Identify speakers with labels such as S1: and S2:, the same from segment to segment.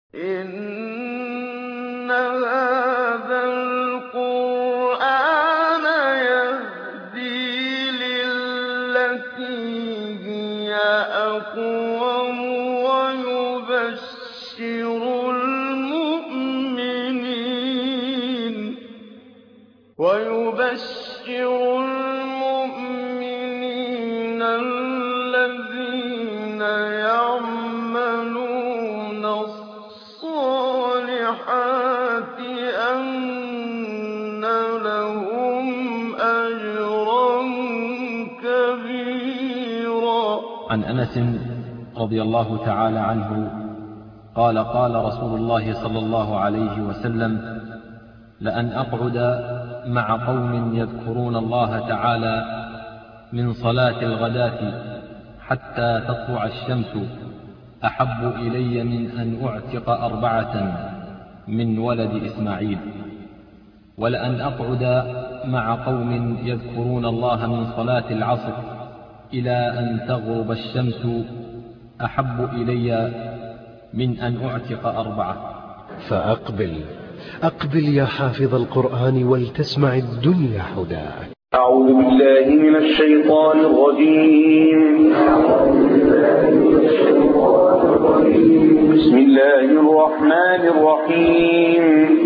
S1: إِنَّ هَٰذَا الْقُرْآنَ يَهْدِي لِلَّتِي هِيَ أَقْوَمُ وَيُبَشِّرُ الْمُؤْمِنِينَ الَّذِينَ يَعْمَلُونَ الصَّالِحَاتِ أَنَّ لَهُمْ أَجْرًا كَبِيرًا
S2: عن أنس رضي الله تعالى عنه قال قال رسول الله صلى الله عليه وسلم لأن أقعد مع قوم يذكرون الله تعالى من صلاة الغداة حتى تطلع الشمس أحب إلي من أن أعتق أربعة من ولد إسماعيل ولأن أقعد مع قوم يذكرون الله من صلاة العصر إلى أن تغرب الشمس أحب إلي من أن أعتق أربعة
S3: فأقبل أقبل يا حافظ القرآن ولتسمع الدنيا حداك
S4: أعوذ بالله من الشيطان الرجيم بسم الله الرحمن الرحيم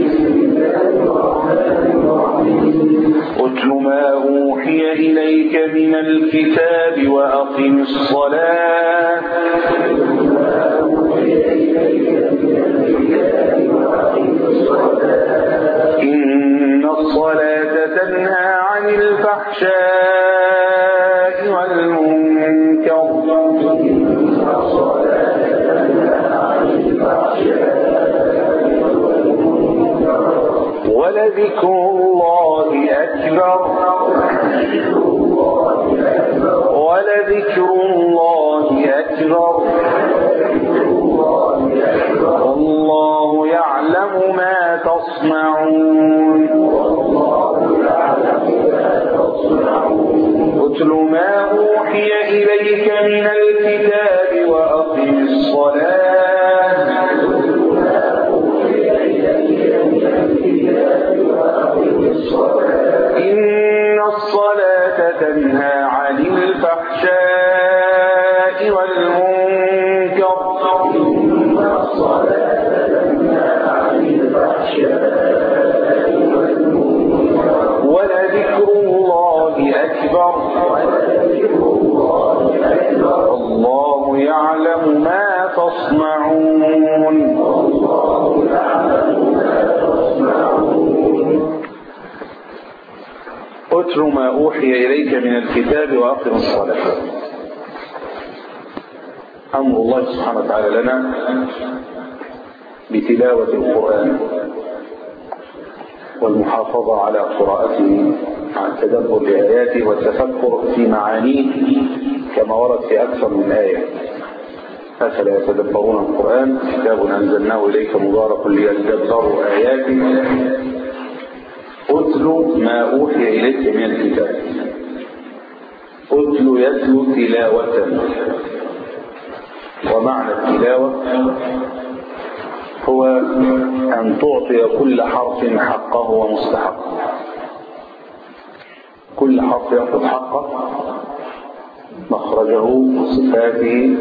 S4: اتل ما أوحي إليك من الكتاب وأقم الصلاة إن الصلاة تنهى عن الفحشاء والمنكر ولذكر الله أكبر ولذكر الله أكبر والله يعلم ما تصنعون اتل ما أوحي إليك من الكتاب وأقم الصلاة إن الصلاة تنهى عن الفحشاء والمنكر ولذكر الله أكبر الله يعلم ما تصنعون اتل ما أوحي إليك من الكتاب وأقم الصلاة أمر الله سبحانه وتعالى لنا بتلاوة القرآن والمحافظة على قراءته مع التدبر لآياته والتفكر في معانيه كما ورد في أكثر من آية أفلا يتدبرون القرآن كتاب أنزلناه إليك مبارك ليتدبروا آياته اتل ما أوحي إليك من الكتاب اتل يتلو تلاوة ومعنى التلاوة هو أن تعطي كل حرف حقه ومستحقه كل حرف يأخذ حقه مخرجه وصفاته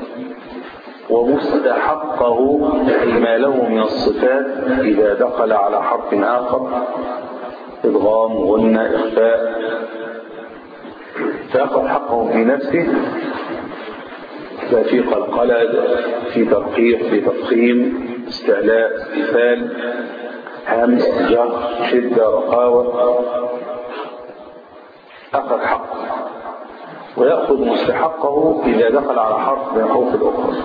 S4: ومستحقه أي ما له من الصفات إذا دخل على حرف آخر إدغام غنى إخفاء فيأخذ حقه في نفسه في قلقلة في ترقيق في تفخيم استعلاء استفال همس جر شدة رخاوة أخذ حقه ويأخذ مستحقه إذا دخل على حرف من الحروف الأخرى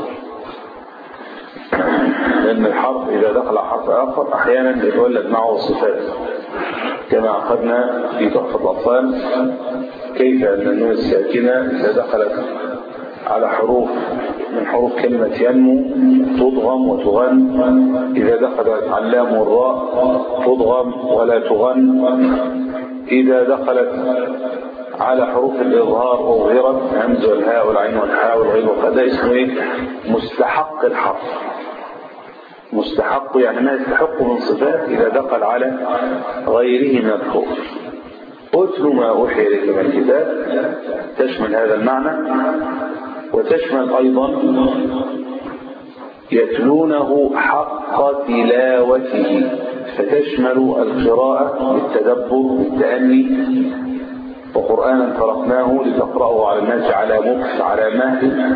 S4: لأن الحرف إذا دخل على حرف آخر أحيانا يتولد معه صفات كما أخذنا في تحفة الأطفال كيف أن النون الساكنة إذا دخلت على حروف من حروف كلمة ينمو تضغم وتغن إذا دخلت علام والراء تضغم ولا تغن إذا دخلت على حروف الإظهار أظهرت همز والهاء والعين والحاء والغين والقاء ده اسمه إيه؟ مستحق الحرف مستحق يعني ما يستحق من صفات إذا دخل على غيره من الكفر اتل ما أوحي إليك من الكتاب تشمل هذا المعنى وتشمل أيضا يتلونه حق تلاوته فتشمل القراءة بالتدبر بالتأني وقرآنا فرقناه لتقرأه على الناس على مكس على مهل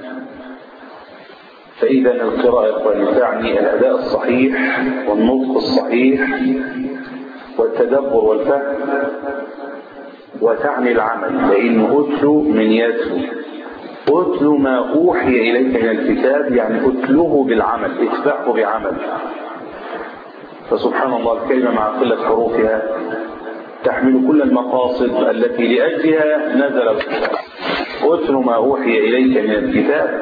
S4: فإذا القراءة تعني الأداء الصحيح والنطق الصحيح والتدبر والفهم وتعني العمل لأن أتلو من يتلو أتلو ما أوحي إليك من الكتاب يعني أتلوه بالعمل اتبعه بعمل فسبحان الله الكلمة مع قلة حروفها تحمل كل المقاصد التي لأجلها نزل الكتاب أتل ما أوحي إليك من الكتاب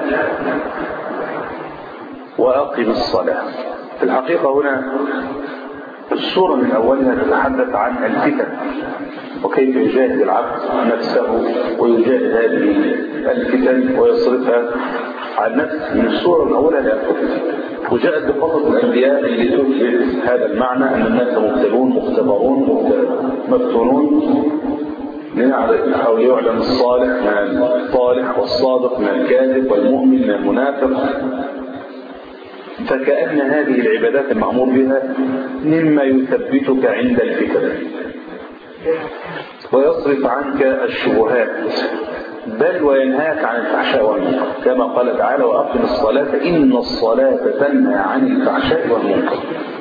S4: وأقم الصلاة في الحقيقة هنا السورة من أولها تتحدث عن الفتن وكيف يجاهد العبد نفسه ويجاهد هذه الفتن ويصرفها عن نفسه من السورة من أولها لآخرها وجاءت بقصص الأنبياء اللي تثبت هذا المعنى أن الناس مبتلون مختبرون مفتونون لنعرف أو يعلم الصالح من الصالح والصادق من الكاذب والمؤمن من المنافق فكأن هذه العبادات المأمور بها مما يثبتك عند الفتن ويصرف عنك الشبهات بل وينهاك عن الفحشاء والمنكر كما قال تعالى وأقم الصلاة إن الصلاة تنهى عن الفحشاء والمنكر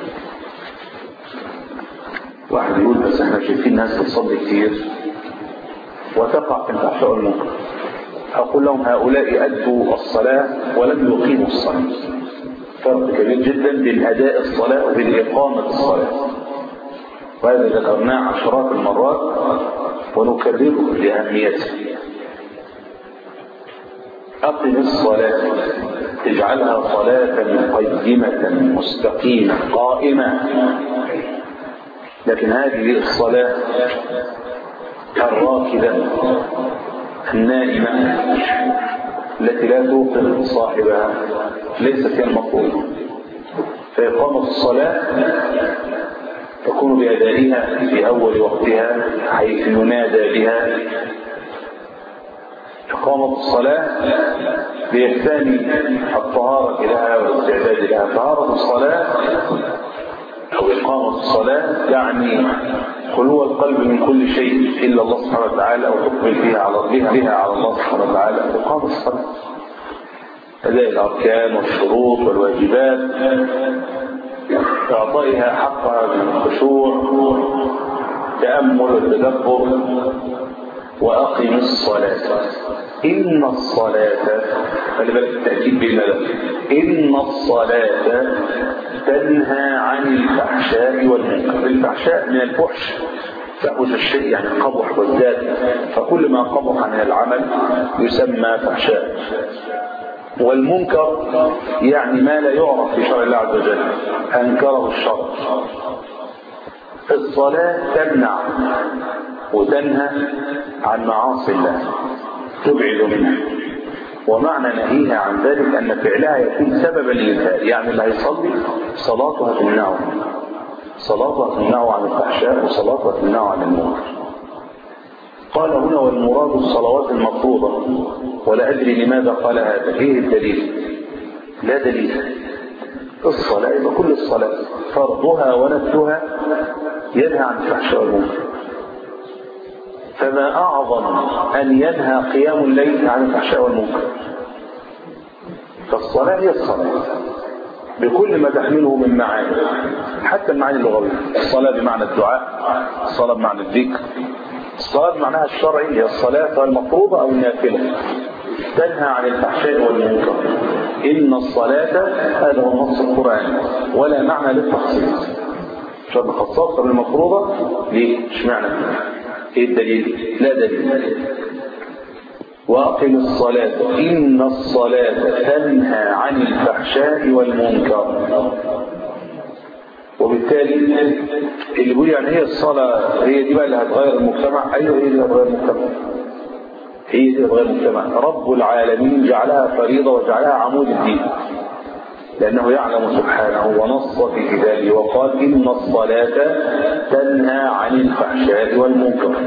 S4: واحد يقول بس احنا شايفين ناس بتصلي كتير وتقع في الفحشاء والمنكر أقول لهم هؤلاء أدوا الصلاة ولم يقيموا الصلاة فرق كبير جدا بين أداء الصلاة وبين إقامة الصلاة وهذا ذكرناه عشرات المرات ونكرره لأهميته أقم الصلاة اجعلها صلاة قيمة مستقيمة قائمة لكن هذه الصلاة الراكدة النائمة التي لا توقظ صاحبها ليست هي المطلوبة فإقامة الصلاة تكون بأدائها في أول وقتها حيث ينادى بها إقامة الصلاة بإحسان الطهارة لها والاستعداد لها طهارة الصلاة أو إقامة الصلاة يعني خلو القلب من كل شيء إلا الله سبحانه وتعالى وتقبل فيها على بها, بها على الله سبحانه وتعالى إقامة الصلاة أداء الأركان والشروط والواجبات إعطائها حقها من الخشوع تأمل والتدبر وأقم الصلاة إن الصلاة خلي بالك التأكيد بالمدى إن الصلاة تنهى عن الفحشاء والمنكر الفحشاء من الفحش فحش الشيء يعني قبح والذات فكل ما قبح من العمل يسمى فحشاء والمنكر يعني ما لا يعرف في شرع الله عز وجل أنكره الشرع الصلاة تمنع وتنهى عن معاصي الله تبعد منها ومعنى نهيها عن ذلك أن فعلها يكون سببا للإنهاء يعني اللي هيصلي صلاته تمنعه صلاته تمنعه عن الفحشاء وصلاته تمنعه عن المنكر قال هنا والمراد الصلوات المفروضة ولا أدري لماذا قال هذا ايه الدليل لا دليل الصلاة يبقى كل الصلاة فرضها ونفلها ينهى عن الفحشاء والمنكر فما أعظم أن ينهى قيام الليل عن الفحشاء والمنكر فالصلاة هي الصلاة بكل ما تحمله من معاني حتى المعاني اللغوية الصلاة بمعنى الدعاء الصلاة بمعنى الذكر الصلاة بمعناها الشرعي هي الصلاة المفروضة أو النافلة تنهى عن الفحشاء والمنكر إن الصلاة هذا هو النص القرآني ولا معنى للتخصيص شرط خصاصة بالمفروضة ليه؟ اشمعنى ايه الدليل لا دليل واقم الصلاة إن الصلاة تنهى عن الفحشاء والمنكر وبالتالي اللي بيقول يعني هي الصلاة هي دي بقى اللي هتغير المجتمع أيوه هي دي اللي هتغير المجتمع هي دي اللي هتغير المجتمع رب العالمين جعلها فريضة وجعلها عمود الدين لأنه يعلم سبحانه ونص في كتابه وقال إن الصلاة تنهى عن الفحشاء والمنكر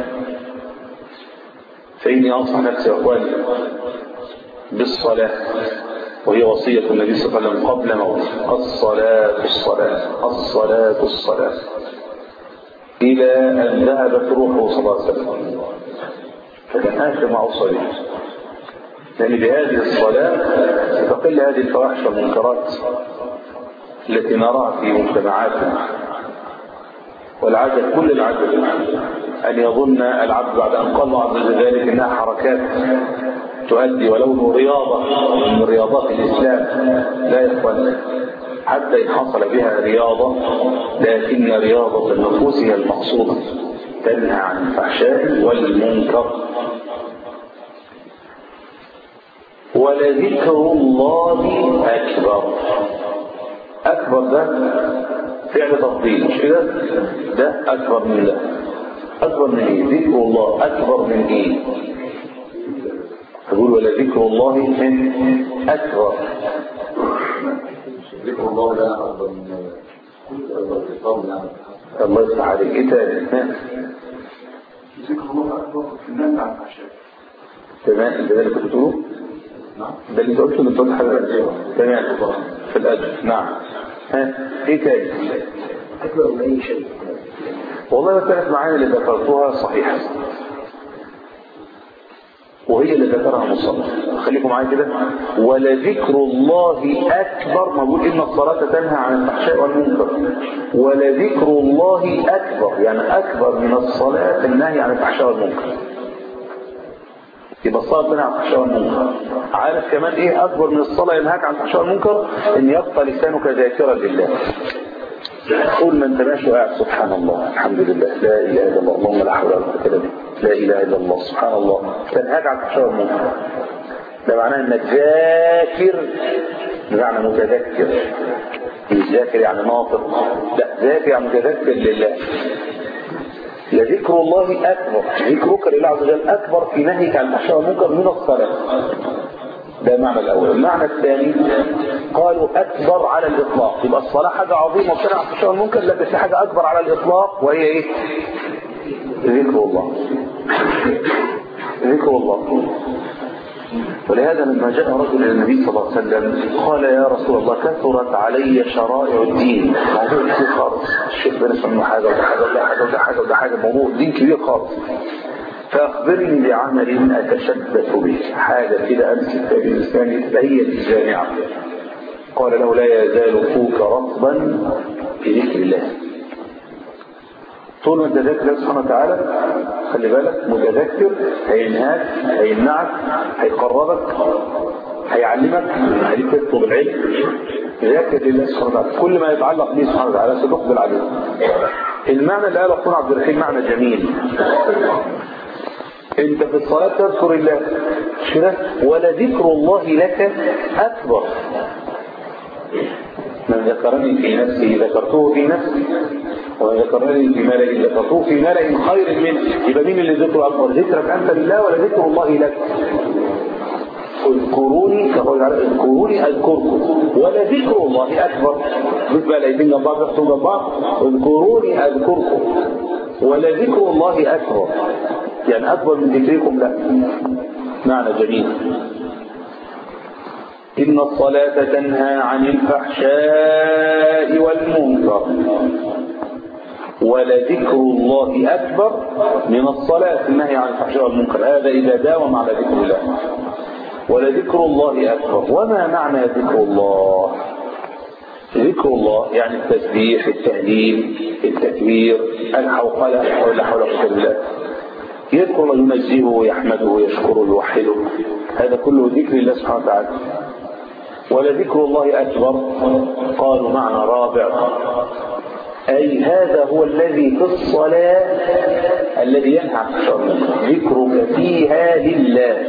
S4: فإني أنصح نفسي وأخواني بالصلاة وهي وصية النبي صلى الله عليه وسلم قبل موته الصلاة الصلاة الصلاة الصلاة إلى أن ذهبت روحه صلى الله عليه وسلم فكان آخر ما أوصى به لأن بهذه الصلاة ستقل هذه الفواحش والمنكرات التي نراها في مجتمعاتنا والعجب كل العجب أن يظن العبد بعد أن قال الله عز وجل ذلك إنها حركات تؤدي ولو رياضة من رياضات الإسلام لا يقبل حتى إن حصل بها رياضة لكن رياضة النفوس هي المقصودة تنهى عن الفحشاء والمنكر ولذكر الله أكبر أكبر ده فعل تفضيل مش كده ده أكبر من ده أكبر من إيه ذكر الله أكبر من إيه تقول ولذكر الله أكبر
S5: ذكر الله لا أفضل من
S4: الله يفتح عليك إيه تاني
S5: ذكر الله أكبر في النهي عن الفحشاء
S4: تمام ده اللي كنت بتقوله
S5: نعم
S4: ده اللي قلته من طول حاجة تمام في الأجر نعم ها ايه تاني
S5: أكبر من أي شيء
S4: والله كانت معانا اللي ذكرتها صحيحة وهي اللي ذكرها مصنف خليكم معايا كده ولذكر الله أكبر ما بقول إن الصلاة تنهى عن الفحشاء والمنكر ولذكر الله أكبر يعني أكبر من الصلاة النهي عن الفحشاء والمنكر يبقى الصلاة تنهى عن الفحشاء والمنكر عارف كمان إيه أكبر من الصلاة ينهاك عن الفحشاء والمنكر إن يبقى لسانك ذاكرا لله قول ما انت ماشي وقاعد سبحان الله الحمد لله لا اله الا الله اللهم لا حول ولا قوه الا بالله لا اله الا الله سبحان الله تنهاك عن الفحشاء والمنكر ده معناه انك ذاكر بمعنى متذكر مش ذاكر يعني ناطق لا ذاكر يعني متذكر لله لذكر الله اكبر ذكرك لله عز وجل اكبر في نهيك عن الفحشاء والمنكر من الصلاه ده المعنى الأول المعنى الثاني قالوا أكبر على الإطلاق يبقى الصلاة حاجة عظيمة وبتنع في الشيء المنكر لا بس حاجة أكبر على الإطلاق وهي إيه ذكر الله ذكر الله ولهذا لما جاء رجل إلى النبي صلى الله عليه وسلم قال يا رسول الله كثرت علي شرائع الدين موضوع كبير خالص الشيخ بن اسمه حاجة وده حاجة وده حاجة وده حاجة وده حاجة موضوع دين كبير خالص فأخبرني بعمل أتشبث به حاجة كده أمسك في الإنسان هي الجامعة قال له لا يزال فوك رطبا في ذكر الله طول ما انت ذاكر الله سبحانه وتعالى خلي بالك متذكر هينهاك هيمنعك هيقربك هيعلمك هيخليك تطلب العلم ذاكر لله سبحانه وتعالى كل ما يتعلق به سبحانه وتعالى ستقبل عليه المعنى اللي قاله اخونا عبد الرحيم معنى جميل انت في الصلاة تذكر الله مش كده ولذكر الله لك اكبر من ذكرني في نفسه ذكرته في نفسي ومن ذكرني في ملئ ذكرته في ملئ خير منه يبقى مين اللي ذكره اكبر ذكرك انت لله ولا ذكر الله لك اذكروني كقول تعالى اذكروني اذكركم ولا ذكر الله اكبر مش بقى الايدين جنب بعض يحطوا جنب بعض اذكروني اذكركم ولا ذكر الله اكبر يعني اكبر من ذكركم لا معنى جميل إن الصلاة تنهى عن الفحشاء والمنكر ولذكر الله أكبر من الصلاة النهي عن الفحشاء والمنكر هذا إذا داوم على ذكر الله ولذكر الله أكبر وما معنى ذكر الله ذكر الله يعني التسبيح التهليل التكبير الحوقلة ولا حول ولا قوة إلا بالله يذكر الله ينزهه ويحمده ويشكره ويوحده هذا كله ذكر الله سبحانه وتعالى ولذكر الله أكبر قالوا معنى رابع أي هذا هو الذي في الصلاة الذي ينهى عن الشر ذكرك فيها لله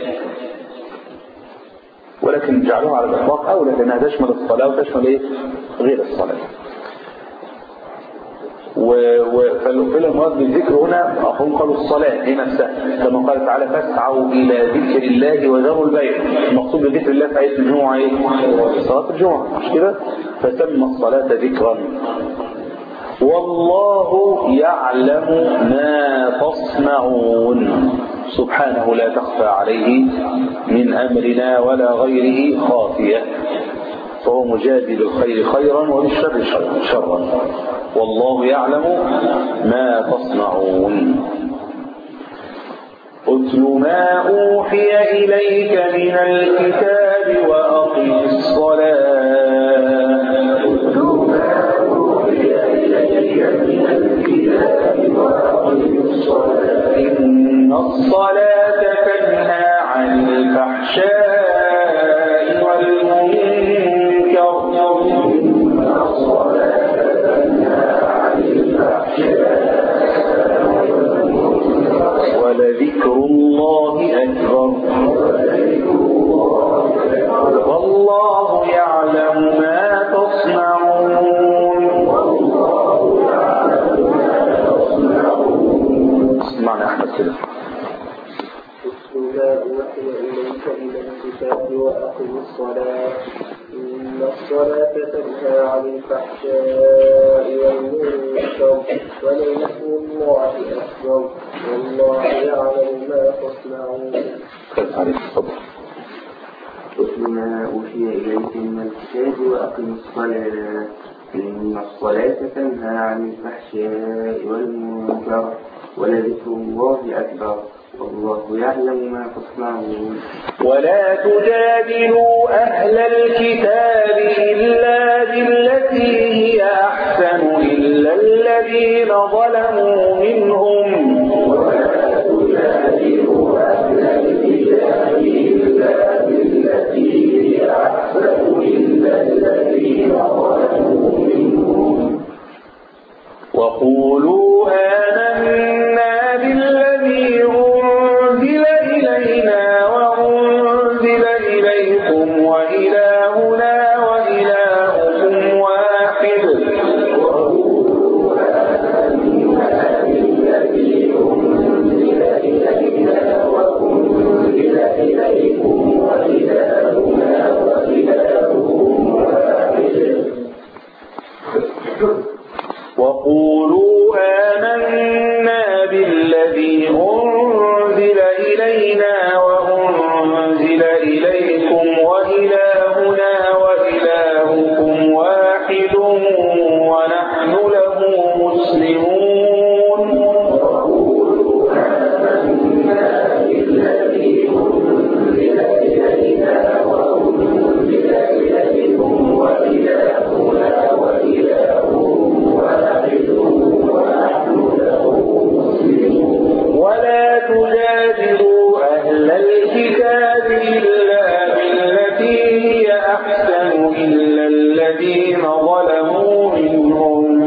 S4: ولكن جعلوها على الإطلاق أولى لأنها تشمل الصلاة وتشمل إيه؟ غير الصلاة و- و- فال- فالمراد بالذكر هنا هم قالوا الصلاة هي نفسها كما قال تعالى فاسعوا إلى ذكر الله وذروا البيع المقصود بذكر الله في آية الجمعة إيه؟ صلاة الجمعة مش كده؟ فسمى الصلاة ذكرا والله يعلم ما تصنعون سبحانه لا تخفى عليه من أمرنا ولا غيره خافية فهو مجادي بالخير خيرا وبالشر شر- شرا والله يعلم ما تصنعون اتل ما أوحي إليك من الكتاب وأقم الصلاة إن الصلاة تنهى عن الفحشاء والمنكر ولذكر الله أكبر والله يعلم ما تصنعون اسمعنا أحمد كده
S6: اتل ما أوحي إليك من الكتاب وأقم الصلاة إن الصلاة تنهى عن الفحشاء والمنكر ولذكر الله أكبر والله يعلم ما تصنعون
S4: خلف عليك تفضل
S7: اتل ما أوحي إليك من الكتاب وأقم الصلاة إن الصلاة تنهى عن الفحشاء والمنكر ولذكر الله أكبر والله يعلم ما تصنعون
S4: ولا تجادلوا أهل الكتاب إلا بالتي هي أحسن إلا الذين ظلموا منهم وقولوا آمنا بالذي أنزل إلينا وأنزل إليكم وإلهنا وإلهكم واحد وقولوا آمنا بالذي أنزل إلينا وأنزل إليكم وإلهنا وإلهكم واحد ونحن له مسلمون ولا تجادلوا أهل الكتاب إلا بالتي هي أحسن إلا الذين ظلموا منهم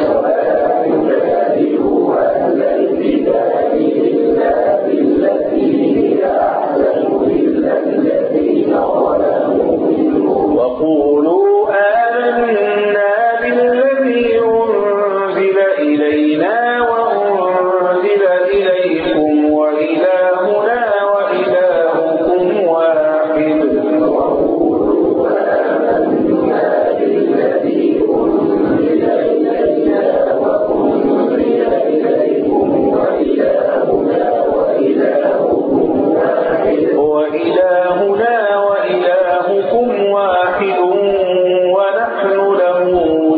S4: وقولوا آمنا بالذي أنزل إلينا وأنزل إليكم وإلهنا وإلهكم واحد وإلهنا وإلهكم واحد ونحن له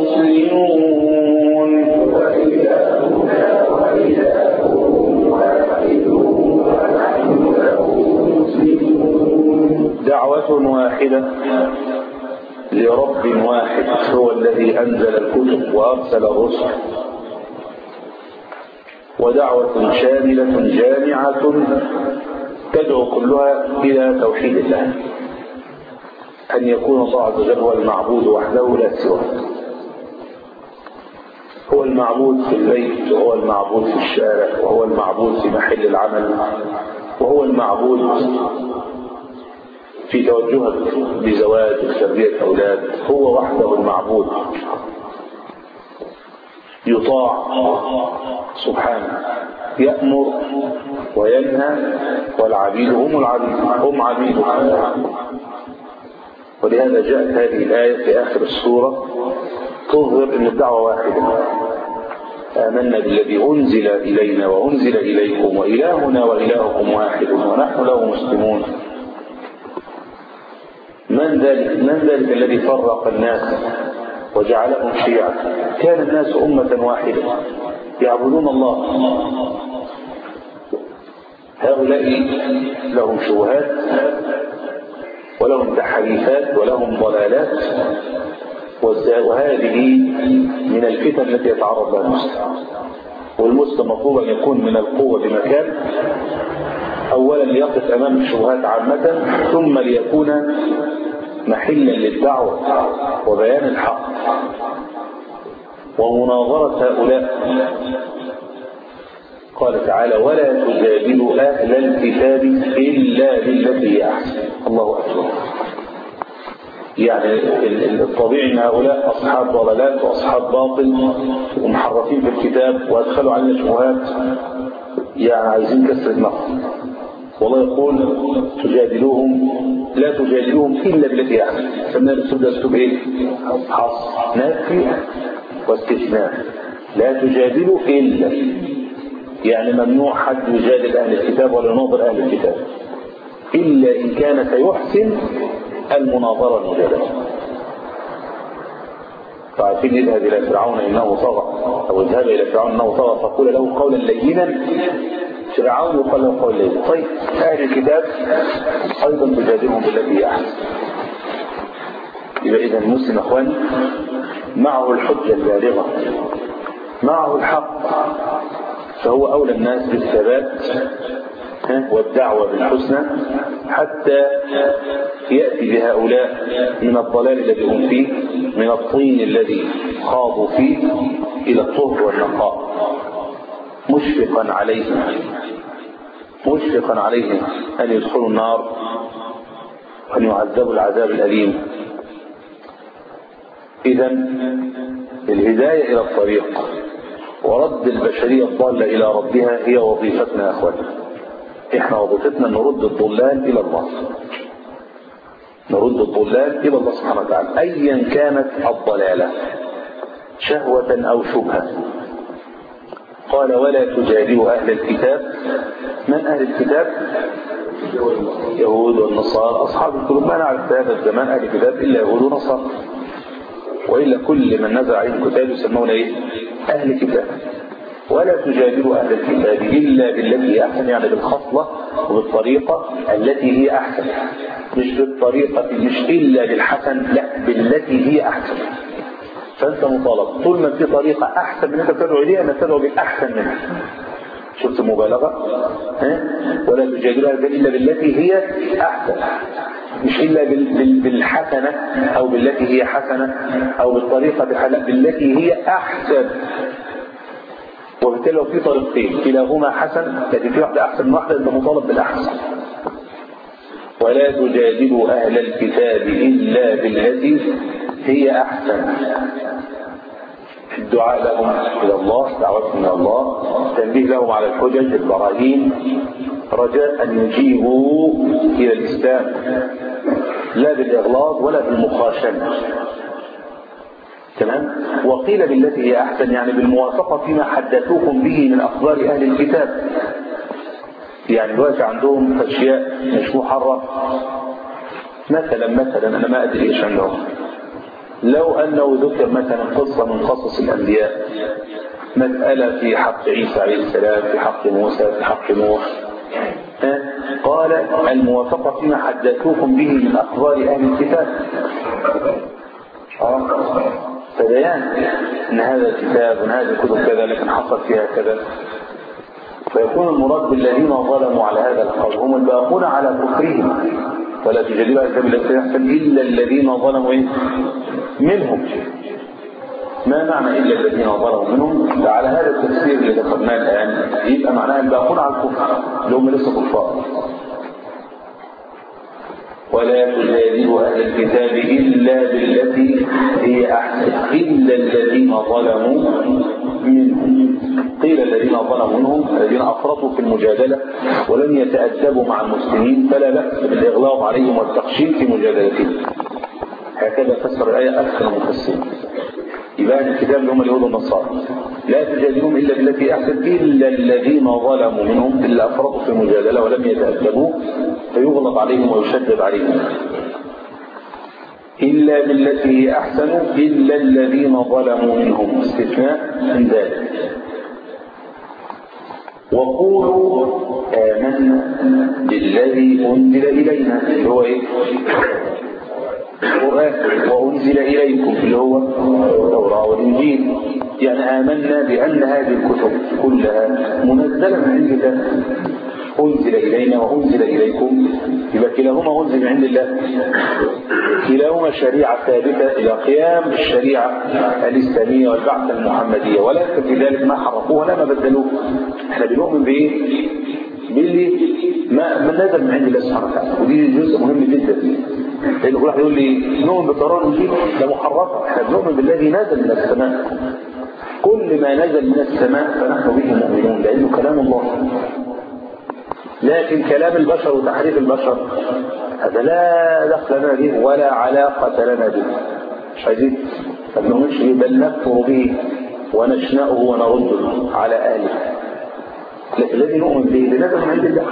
S4: مسلمون دعوة واحدة لرب واحد هو الذي أنزل الكتب وأرسل الرسل ودعوة شاملة جامعة تدعو كلها إلى توحيد الله أن يكون الله عز وجل هو المعبود وحده لا سواه هو المعبود في البيت وهو المعبود في الشارع وهو المعبود في محل العمل وهو المعبود في توجهك بزواج وتربية أولاد هو وحده المعبود يطاع سبحانه يأمر وينهى والعبيد هم العبيد هم عبيده ولهذا جاءت هذه الآية في آخر السورة تظهر أن الدعوة واحدة آمنا بالذي أنزل إلينا وأنزل إليكم وإلهنا وإلهكم واحد ونحن له مسلمون من ذلك من ذلك الذي فرق الناس وجعلهم شيعا كان الناس أمة واحدة يعبدون الله هؤلاء لهم شبهات ولهم تحريفات ولهم ضلالات وهذه من الفتن التي يتعرض لها المسلم والمسلم مطلوب أن يكون من القوة بمكان أولا ليقف أمام الشبهات عامة ثم ليكون محلا للدعوة وبيان الحق ومناظرة هؤلاء قال تعالى ولا تجادلوا أهل الكتاب إلا بالتي هي أحسن الله أكبر يعني الطبيعي ان هؤلاء اصحاب ضلالات واصحاب باطل ومحرفين في الكتاب وادخلوا علينا شبهات يعني عايزين كسر دماغهم والله يقول تجادلوهم لا تجادلوهم الا بالتي هي احسن سمينا الاسلوب ده اسلوب ايه؟ حصر نفي واستثناء لا تجادلوا الا يعني ممنوع حد يجادل اهل الكتاب ولا يناظر اهل الكتاب الا ان كان سيحسن المناظرة المجادلة فعارفين اذهب إلى فرعون إنه طغى أو اذهب إلى فرعون إنه طغى فقول له قولا لينا فرعون يقال له قولا لينا طيب أهل الكتاب أيضا تجادلهم بالتي هي أحسن يبقى إذا المسلم أخواني معه الحجة البالغة معه الحق فهو أولى الناس بالثبات والدعوة بالحسنى حتى يأتي بهؤلاء من الضلال الذي هم فيه من الطين الذي خاضوا فيه إلى الطهر والنقاء مشفقا عليهم مشفقا عليهم أن يدخلوا النار وأن يعذبوا العذاب الأليم إذا الهداية إلى الطريق ورد البشرية الضالة إلى ربها هي وظيفتنا يا أخواني احنا وظيفتنا نرد الضلال الى الله نرد الضلال الى الله سبحانه وتعالى ايا كانت الضلاله شهوه او شبهه قال ولا تجادلوا اهل الكتاب من اهل الكتاب يهود والنصارى اصحاب القلوب ما نعرف في هذا الزمان اهل الكتاب الا يهود ونصارى والا كل من نزل عليهم كتاب يسمون ايه اهل كتاب ولا تجادلوا أهل الكتاب إلا بالتي هي أحسن يعني بالخصلة وبالطريقة التي هي أحسن مش بالطريقة مش إلا بالحسن لا بالتي هي أحسن فأنت مطالب طول ما في طريقة أحسن من أنت تدعو إليها أن تدعو بالأحسن منها شفت المبالغة ها؟ ولا تجادلوا أهل إلا بالتي هي أحسن مش إلا بالحسنة أو بالتي هي حسنة أو بالطريقة بالتي هي أحسن وبالتالي لو في طريقتين كلاهما حسن لكن في واحدة أحسن من واحدة أنت مطالب بالأحسن ولا تجادلوا أهل الكتاب إلا بالتي هي أحسن الدعاء لهم إلى الله دعوتهم إلى الله تنبيه لهم على الحجج البراهين رجاء أن يجيبوا إلى الإسلام لا بالإغلاظ ولا بالمخاشنة تمام وقيل بالتي هي أحسن يعني بالموافقة فيما حدثوكم به من أخبار أهل الكتاب يعني دلوقتي عندهم أشياء مش محرم مثلا مثلا أنا ما أدري إيش عندهم لو أنه ذكر مثلا قصة من قصص الأنبياء مسألة في حق عيسى عليه السلام في حق موسى في حق نوح قال الموافقة فيما حدثوكم به من أخبار أهل الكتاب فبيان ان هذا الكتاب وان هذه الكتب كذا لكن حصل فيها كذا فيكون المراد بالذين ظلموا على هذا القول هم الباقون على كفرهم ولا تجادلوا الكتاب الذي يحسن الا الذين ظلموا إيه؟ منهم ما معنى الا الذين ظلموا منهم على هذا التفسير اللي ذكرناه الان يبقى معناه الباقون على الكفر اللي هم لسه كفار ولا تجادلوا أهل الكتاب إلا بالتي هي أحسن إلا الذين ظلموا منهم قيل الذين ظلموا منهم الذين أفرطوا في المجادلة ولم يتأدبوا مع المسلمين فلا بأس بالإغلاظ عليهم والتقشير في مجادلتهم هكذا فسر الآية أكثر المفسرين يبقى أهل الكتاب اللي هم اليهود والنصارى لا تجادلهم إلا بالتي أحسن إلا الذين ظلموا منهم إلا أفرطوا في المجادلة ولم يتأدبوا فيغلظ عليهم ويشدد عليهم إلا بالتي هي أحسن إلا الذين ظلموا منهم استثناء من ذلك وقولوا آمنا بالذي أنزل إلينا اللي هو إيه؟ القرآن وأنزل إليكم اللي هو التوراة والإنجيل يعني آمنا بأن هذه الكتب كلها منزلة من عند الله أنزل إلينا وأنزل إليكم يبقى كلاهما أنزل من عند الله كلاهما شريعة ثابتة إلى قيام الشريعة الإسلامية والبعثة المحمدية ولا في ذلك ما حرفوه ولا ما بدلوه احنا بنؤمن بإيه؟ باللي ما ما نزل من عند الله سبحانه وتعالى ودي جزء مهم جدا لأن كل واحد يقول لي نؤمن بالتوراة والإنجيل ده محرفة احنا بنؤمن بالذي نزل من السماء كل ما نزل من السماء فنحن به مؤمنون لأنه كلام الله لكن كلام البشر وتحريف البشر هذا لا دخل لنا به ولا علاقة لنا به مش عايزين ما بنؤمنش به بل نكفر به ونشنأه ونرده على أهله لكن الذي نؤمن به لنزل من عند الله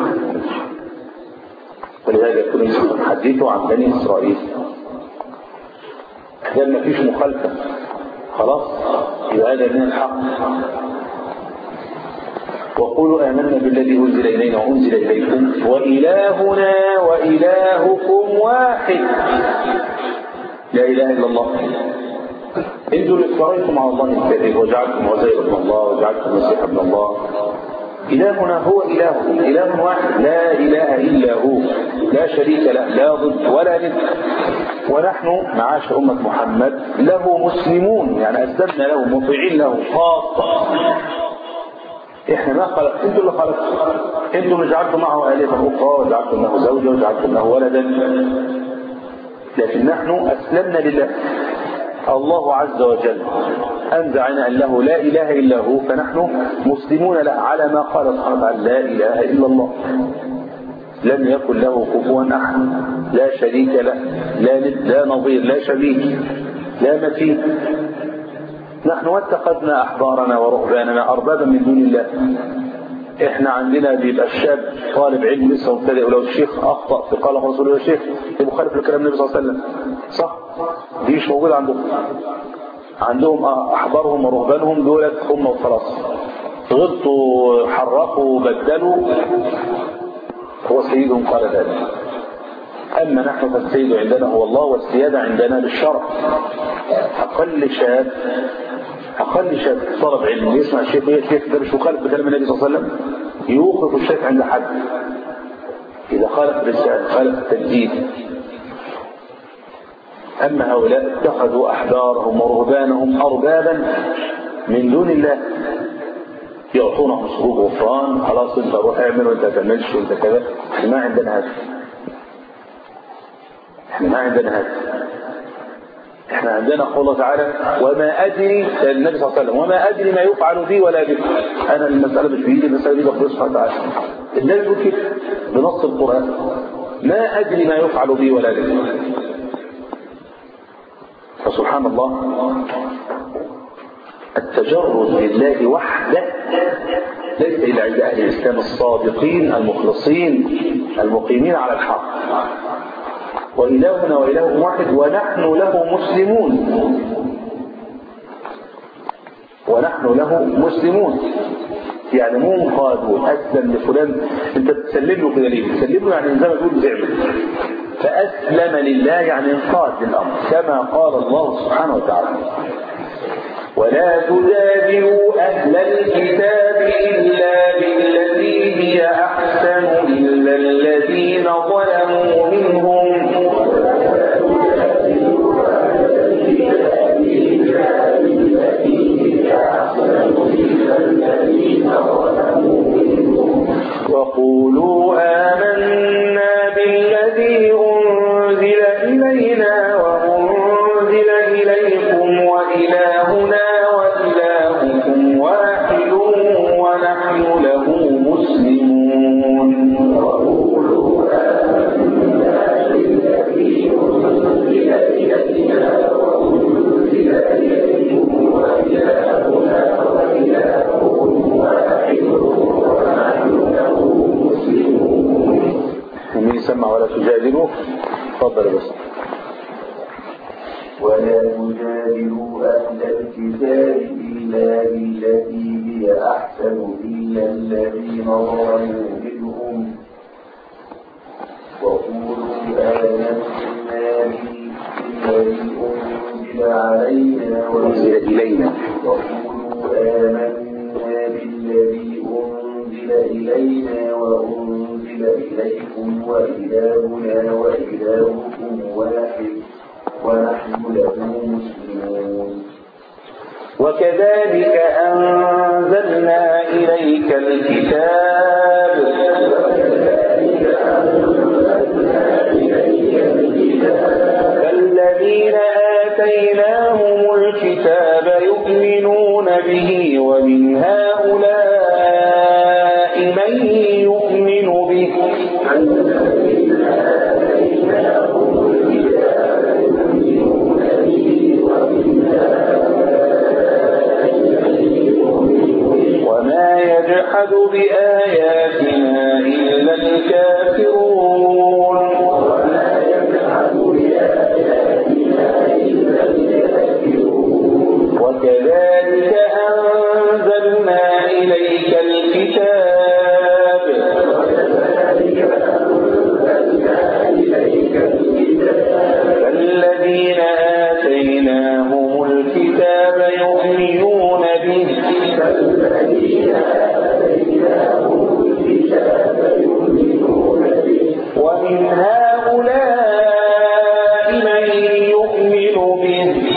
S4: ولذلك يكون حديثه عن بني إسرائيل إذا ما فيش مخالفة خلاص يبقى هذا من الحق وقولوا آمنا بالذي أنزل إلينا وأنزل إليكم وإلهنا وإلهكم واحد لا إله إلا الله انتوا اللي افتريتم على الله الكذب وجعلتم عزير ابن الله وجعلتم المسيح ابن الله إلهنا هو إله إله واحد لا إله إلا هو لا شريك له لا ضد ولا ند ونحن معاشر أمة محمد له مسلمون يعني أسلمنا له مطيعين له خاصة احنا ما خلق انتوا اللي خلقتوا انتوا اللي جعلتم معه آلهة أخرى وجعلتم له زوجة وجعلتم له ولدا لكن نحن أسلمنا لله الله عز وجل أنزعنا أنه لا إله إلا هو فنحن مسلمون له على ما قال سبحانه وتعالى لا إله إلا الله لم يكن له كفوا أحد لا شريك له لا ند لا نظير لا شبيه لا مثيل نحن واتخذنا أحبارنا ورهباننا أربابا من دون الله احنا عندنا بيبقى الشاب طالب علم لسه مبتدئ ولو الشيخ اخطا في قال رسول الله الشيخ يبقى مخالف لكلام النبي صلى الله عليه وسلم صح دي مش موجوده عندهم عندهم احبارهم ورهبانهم دولت هم وخلاص غلطوا حرفوا بدلوا هو سيدهم قال ذلك اما نحن فالسيد عندنا هو الله والسياده عندنا بالشرع اقل شاب أقل شاب طلب علم يسمع الشيخ وهي الشيخ ده مش مخالف بكلام النبي صلى الله عليه وسلم يوقف الشيخ عند حد إذا خالف الرسالة خالف التجديد أما هؤلاء اتخذوا أحبارهم ورهبانهم أربابا من دون الله يعطونهم سلوك غفران خلاص انت روح اعمل وانت تعملش وانت كذا احنا ما عندنا هذا احنا ما عندنا هذا احنا عندنا قول الله تعالى وما ادري النبي صلى الله عليه وسلم وما ادري ما يفعل بي ولا بك انا المساله مش بايدي المساله دي بقول سبحانه وتعالى النبي بيقول كده بنص القران ما ادري ما يفعل بي ولا بك فسبحان الله التجرد لله وحده ليس الا عند اهل الاسلام الصادقين المخلصين المقيمين على الحق وإلهنا وإله واحد ونحن له مسلمون ونحن له مسلمون يعني مو انقاد اسلم لفلان انت تسلم له كده ليه؟ تسلم له يعني زي ما تقول زعل فاسلم لله يعني انقاد للامر كما قال الله سبحانه وتعالى ولا تجادلوا اهل الكتاب الا بالتي هي احسن الا الذين ظلموا منهم وقولوا آمنا بالذي أنزل إلينا وأنزل إليكم وإلهنا وإلهكم اتفضل يا بس
S7: ولا تجادلوا أهل الكتاب إلا بالتي هي أحسن إلا الذين ظلموا منهم وقولوا آمنا بالذي أنزل علينا
S4: أنزل إلينا
S7: وقولوا آمنا بالذي أنزل إلينا وأنزل إليكم وإلهنا وإلهكم واحد ونحن له مسلمون
S4: وكذلك أنزلنا إليك الكتاب فالذين آتيناهم الكتاب يؤمنون به ومن هؤلاء من يؤمن به وما يجحد بآياتنا إلا الكافرون وكذلك أنزلنا إليك الكتاب فالذين آتيناهم الكتاب يؤمنون به ومن هؤلاء من يؤمن به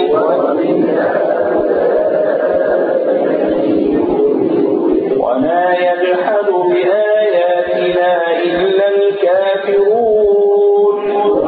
S4: وما يجحد بآياتنا إلا الكافرون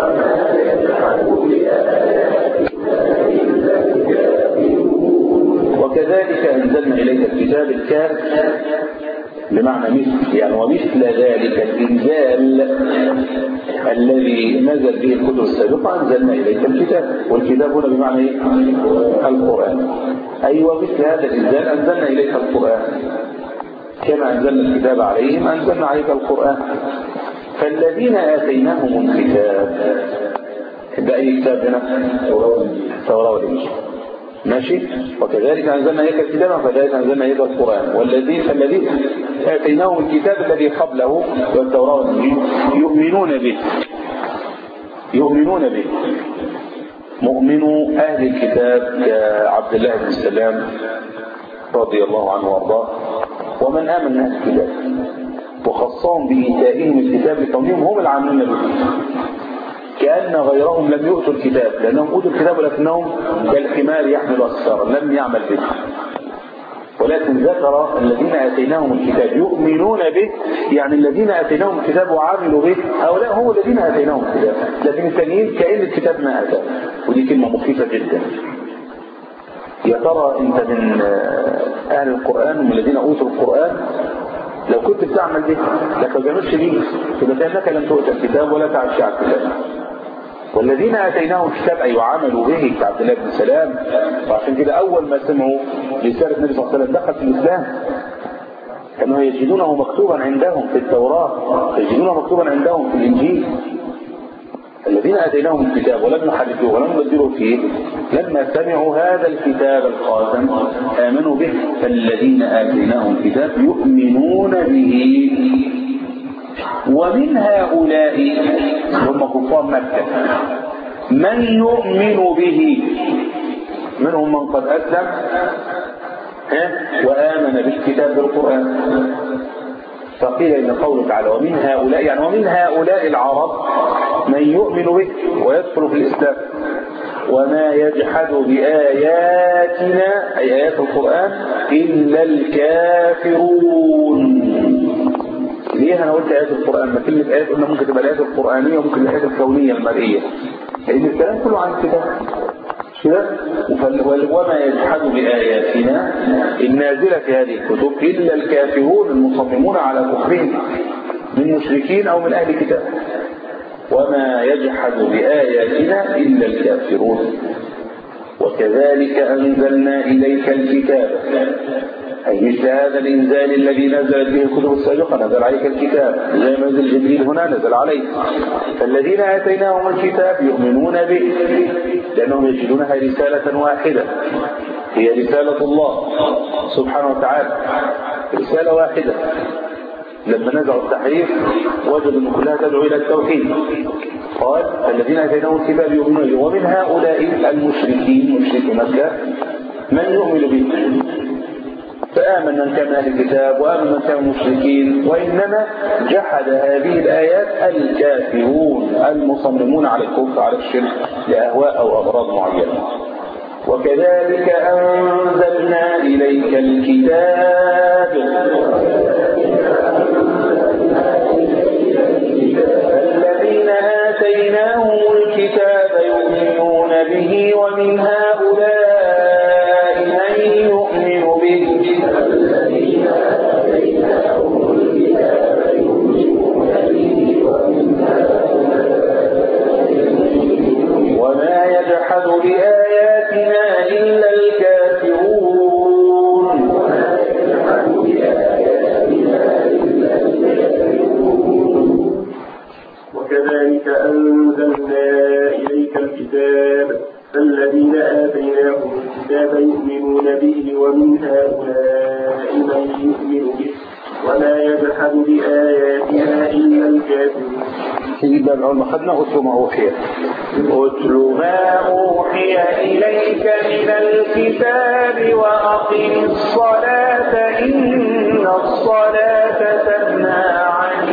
S4: وكذلك أنزلنا إليك الكتاب الكاف بمعنى مثل يعني ومثل ذلك الإنزال الذي نزل به الكتب السابقة أنزلنا إليك الكتاب والكتاب هنا بمعنى إيه؟ القرآن أي ومثل هذا الإنزال أنزلنا إليك القرآن كما أنزلنا الكتاب عليهم أنزلنا عليك القرآن فالذين آتيناهم الكتاب ده أي كتاب هنا التوراة والإنجيل ماشي وكذلك أنزلنا إليك الكتاب وكذلك أنزلنا إليك القرآن والذين الذين آتيناهم الكتاب الذي قبله والتوراة والإنجيل يؤمنون به يؤمنون به مؤمن أهل الكتاب كعبد الله بن سلام رضي الله عنه وارضاه ومن آمن أهل الكتاب وخصهم بإيتائهم الكتاب لكونهم هم العاملين به كأن غيرهم لم يؤتوا الكتاب لأنهم أوتوا الكتاب ولكنهم كالحمار يحمل أسفارا لم يعمل به ولكن ذكر الذين آتيناهم الكتاب يؤمنون به يعني الذين آتيناهم الكتاب وعملوا به هؤلاء هم الذين آتيناهم الكتاب لكن التانيين كأن الكتاب ما أتى ودي كلمة مخيفة جدا يا ترى أنت من أهل القرآن ومن الذين أوتوا القرآن لو كنت بتعمل به لك ما تعملش بيه تبقى كأنك لم تؤتى الكتاب ولا تعش على الكتاب والذين اتيناهم الكتاب اي وعملوا به كعبد الله بن سلام وعشان كده اول ما سمعوا رساله النبي صلى الله عليه وسلم دخل في الاسلام كانوا يجدونه مكتوبا عندهم في التوراه يجدونه مكتوبا عندهم في الانجيل الذين اتيناهم الكتاب ولم يحرفوه ولم يبدلوا فيه لما سمعوا هذا الكتاب القاسم امنوا به فالذين اتيناهم الكتاب يؤمنون به ومن هؤلاء هم كفار مكة من يؤمن به منهم من قد أسلم وآمن بالكتاب بالقرآن فقيل إن قوله تعالى ومن هؤلاء يعني ومن هؤلاء العرب من يؤمن به ويدخل في الإسلام وما يجحد بآياتنا أي آيات القرآن إلا الكافرون ليه انا قلت ايات القران ما كلمه ايات قلنا ممكن تبقى الايات القرانيه وممكن الايات الكونيه المرئيه لان الكلام كله عن كده كده وما يجحد باياتنا النازله في هذه الكتب الا الكافرون المصممون على كفرهم من مشركين او من اهل كتاب وما يجحد باياتنا الا الكافرون وكذلك انزلنا اليك الكتاب أي مثل هذا الإنزال الذي نزلت به الكتب السابقة نزل عليك الكتاب زي ما نزل جبريل هنا نزل عليك فالذين آتيناهم الكتاب يؤمنون به لأنهم يجدونها رسالة واحدة هي رسالة الله سبحانه وتعالى رسالة واحدة لما نزعوا التحريف وجدوا ان كلها تدعو الى التوحيد قال الذين اتيناهم الكتاب يؤمنون به ومن هؤلاء المشركين مشركي مكه من يؤمن به فآمن من كان من أهل الكتاب وآمن من كان من المشركين وإنما جحد هذه الآيات الكافرون المصممون على الكفر على الشرك لأهواء أو أغراض معينة وكذلك أنزلنا إليك الكتاب الذين آتيناهم الكتاب يؤمنون به ومن هؤلاء من يؤمن به وما يجحد بآياتنا إلا الكافرون
S6: وكذلك أنزلنا إليك الكتاب فالذين آتيناهم الكتاب يؤمنون به ومن هؤلاء من يؤمن به ولا يجحد بآياتنا إلا الكافرون
S4: في باب العلم خدنا اتل ما اوحي اتل ما اوحي اليك من الكتاب واقم الصلاه ان الصلاه تنهى عن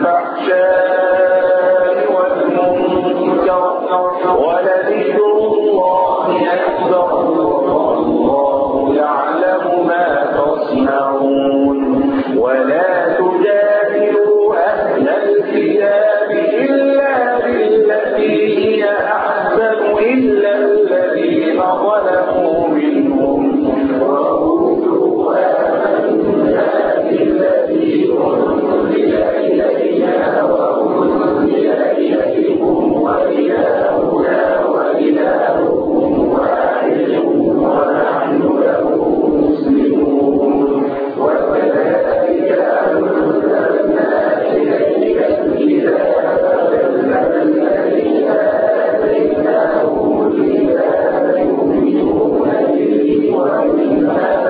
S4: الفحشاء والمنكر ولذكر الله اكبر والله يعلم ما تصنعون ولا تجادلوا اهل الكتاب إلا بالتي هي أحسن إلا الذين ظلموا منهم وقولوا آمنا بالذي أنزل إلينا وأنزل إليكم وإلهنا وإلهكم واحد ونحن له مسلمون وكذلك أنزلنا إليك الكتاب الذين آتيناهم الكتاب يؤمنون به ومن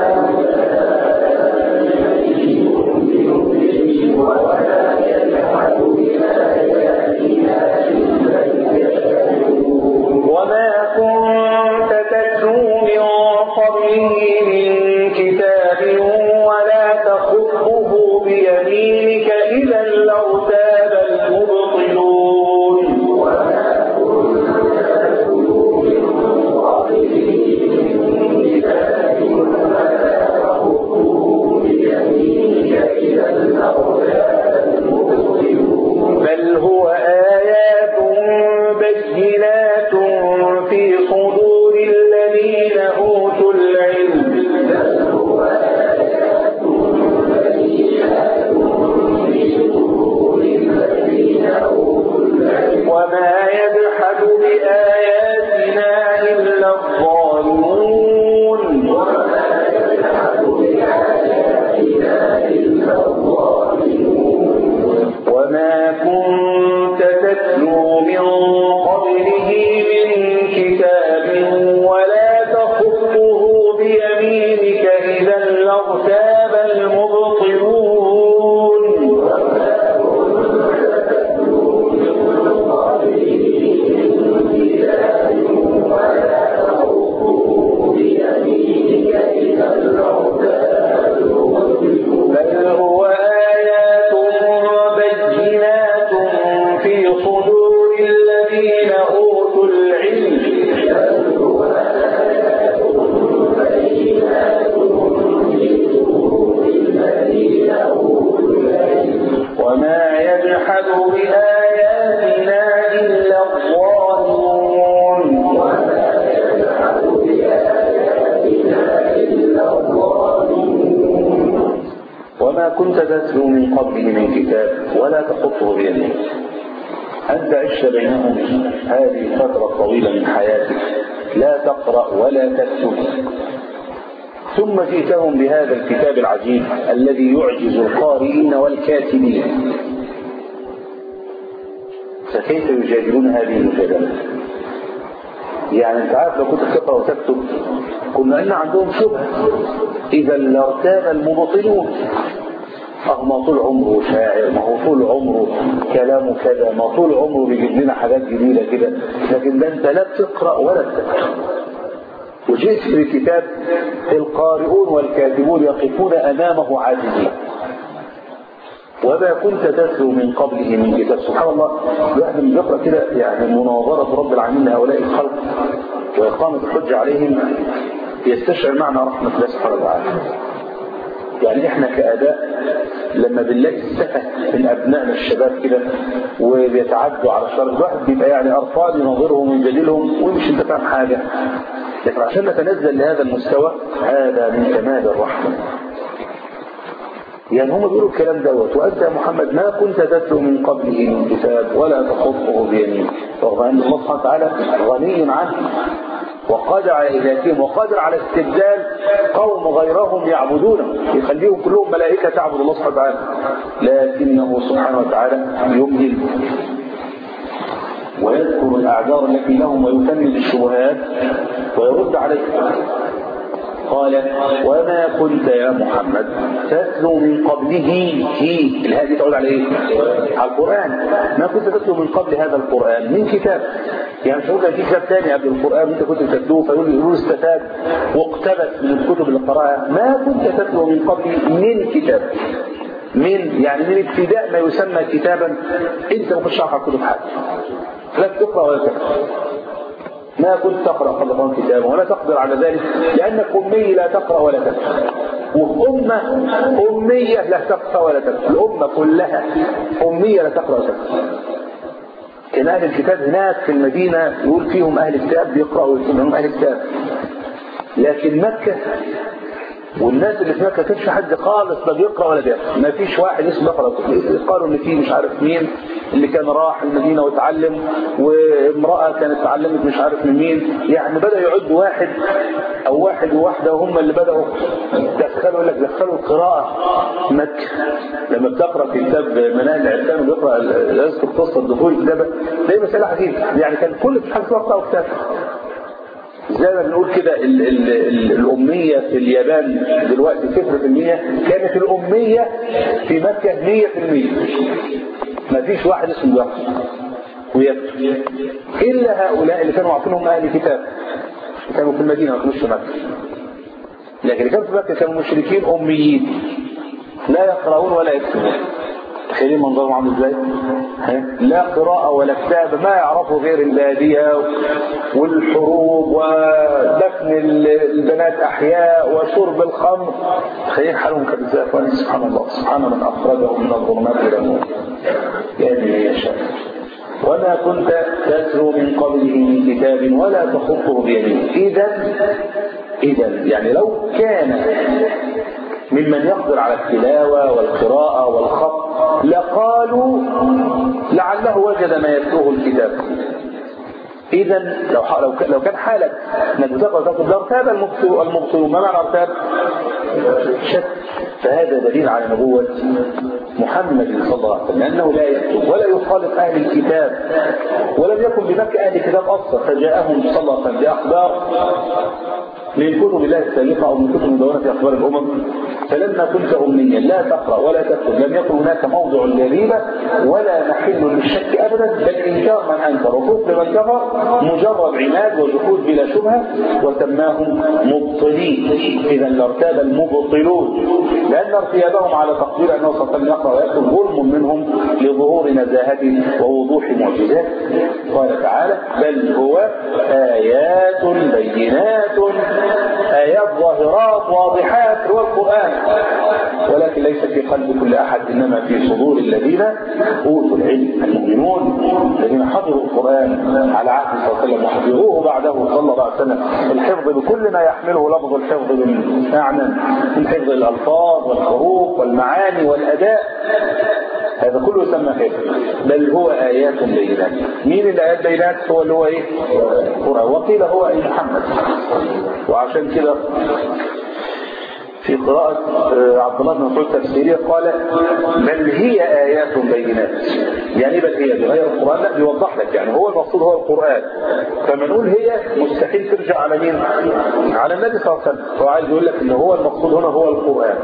S4: ولا يجحد بآياتنا إلا الكافرون وما كنت تتلو من قبله من كتاب ولا تخطه بيمينك إذا لارتاب المبطلون وما كنت تتلو من قبله من كتاب ولا تخطه بيمينك إذا لارتاب المبطلون بل هو آيات بينات في صدور الذين أوتوا العلم بل هو آيات بينات في صدور الذين أوتوا العلم وما يجحد بآياتنا إلا الظالمون وما يجحد بآياتنا إلا الظالمون وما كنت تتلو من قبله من كتاب ولا تخطه بيمينك إذا لارتاب المبطلون بل هو آيات بينات في صدور الذين أوتوا العلم وما يجحد بآياتنا إلا الظالمون وما كنت تتلو من قبله من كتاب ولا تخطه بيمينك أنت عشت بينهم هذه الفترة الطويلة من حياتك لا تقرأ ولا تكتب ثم جئتهم بهذا الكتاب العجيب الذي يعجز القارئين والكاتبين فكيف يجادلون هذه المجادلة يعني انت عارف لو كنت تقرا وتكتب كنا ان عندهم شبهه اذا لارتاب المبطلون اه ما طول عمره شاعر ما هو طول عمره كلامه كذا ما طول عمره بيجيب لنا حاجات جديده كده لكن ده انت لا بتقرا ولا بتكتب وجئت في الكتاب القارئون والكاتبون يقفون امامه عاجزين وما كنت تتلو من قبله من كتاب سبحان الله الواحد من يقرا كده يعني مناظره رب العالمين لهؤلاء الخلق واقامه الحجه عليهم يستشعر معنى رحمه الله سبحانه وتعالى يعني احنا كاداء لما بنلاقي السفه من ابنائنا الشباب كده وبيتعدوا على الشر الواحد بيبقى يعني قرفان يناظرهم ويجادلهم ومش انت فاهم حاجه لكن عشان نتنزل لهذا المستوى هذا من كمال الرحمه يعني هم بيقولوا الكلام دوت وانت يا محمد ما كنت تتلو من قبله من كتاب ولا تخطه بيمينك رغم ان الله سبحانه وتعالى غني عنه وقادر على إذاتهم وقادر على استبدال قوم غيرهم يعبدونه يخليهم كلهم ملائكة تعبد الله سبحانه وتعالى لكنه سبحانه وتعالى يمهل ويذكر الأعذار التي لهم ويكمل الشبهات ويرد عليهم قال وما كنت يا محمد تتلو من قبله في الهادي تعود على ايه؟ على القرآن ما كنت تتلو من قبل هذا القرآن من كتاب يعني مش ممكن في كتاب ثاني قبل القرآن وانت كنت تتلوه فيقول يقول استفاد واقتبس من الكتب اللي قراها ما كنت تتلو من قبل من كتاب من يعني من ابتداء ما يسمى كتابا انت ما كنتش عارف الكتب حاجه لا تقرا ولا تكتب ما كنت تقرأ قبل قرآن كتابا ولا تقدر على ذلك لأنك أمي لا تقرأ ولا تكتب وأمة أمية لا تقرأ ولا تكتب الأمة كلها أمية لا تقرأ ولا تكتب كان أهل الكتاب هناك في المدينة يقول فيهم أهل الكتاب بيقرأوا يسمعهم أهل الكتاب لكن مكة والناس اللي في مكه كانش حد خالص لا بيقرا ولا بيقرا ما فيش واحد اسمه يقرا قالوا ان في مش عارف مين اللي كان راح المدينه وتعلم وامراه كانت اتعلمت مش عارف من مين يعني بدا يعد واحد او واحد وواحده هم اللي بداوا دخلوا لك دخلوا القراءه مكه لما بتقرا في كتاب مناهج العرفان ويقرا يذكر قصه دخول الكتابه ده مساله عجيبه يعني كان كل حاجه تقرا كتاب زي ما بنقول كده ال ال ال الأمية في اليابان دلوقتي صفر في المية كانت الأمية في مكة مية في المية ما فيش واحد اسمه يقرأ ويكتب إلا هؤلاء اللي كانوا عارفينهم أهل كتاب كانوا في المدينة ما كانوش في مكة لكن اللي كانوا في مكة كانوا مشركين أميين لا يقرؤون ولا يكتبون تخيلين منظرهم عامل ازاي لا قراءة ولا كتاب ما يعرفوا غير البادية والحروب ودفن البنات أحياء وشرب الخمر تخيلين حالهم كان ازاي اخواني سبحان الله سبحان من أخرجهم من الظلمات إلى النور يعني يشاء وما كنت تتلو من قبله من كتاب ولا تخطه بيمينك إذا إذا يعني لو كان ممن يقدر على التلاوة والقراءة والخط لقالوا لعله وجد ما يتلوه الكتاب إذا لو لو لو كان حالك انك بتقرا تكتب لارتاب المبطل المبطلون ما معنى ارتاب؟ شك فهذا دليل على نبوة محمد صلى الله عليه وسلم لأنه لا يكتب ولا يخالط أهل الكتاب ولم يكن بمكة أهل الكتاب أصلا فجاءهم صلى الله عليه وسلم بأخبار من كتب الله السابقة أو من كتب مدونة في أخبار الأمم فلما كنت أمنيا لا تقرأ ولا تكتب لم يكن هناك موضع للريبة ولا محل للشك أبدا بل إنكار من أنكر وكفر من كفر مجرد عناد وجحود بلا شبهة وسماهم مبطلين إذا لارتاب المبطلون لأن ارتيابهم على تقدير أنه صلى الله عليه وسلم يقرأ ويكتب ظلم منهم لظهور نزاهته ووضوح معجزاته قال تعالى بل هو آيات بينات آيات ظاهرات واضحات هو القرآن ولكن ليس في قلب كل أحد إنما في صدور الذين أوتوا العلم المؤمنون الذين حضروا القرآن على عهد صلى الله عليه وسلم وحفظوه بعده صلى الله عليه وسلم الحفظ بكل ما يحمله لفظ الحفظ من معنى من حفظ الألفاظ والحروف والمعاني والأداء هذا كله يسمى حفظ بل هو آيات بينات مين الآيات بينات هو اللي هو إيه القرآن وقيل هو إيه محمد وعشان كده في قراءة آه، عبد الله بن مسعود تفسيرية قال بل هي آيات بينات يعني بل هي بغير القرآن لا بيوضح لك يعني هو المقصود هو القرآن فما نقول هي مستحيل ترجع على مين؟ على النبي صلى الله عليه وسلم هو عايز يقول لك ان هو المقصود هنا هو القرآن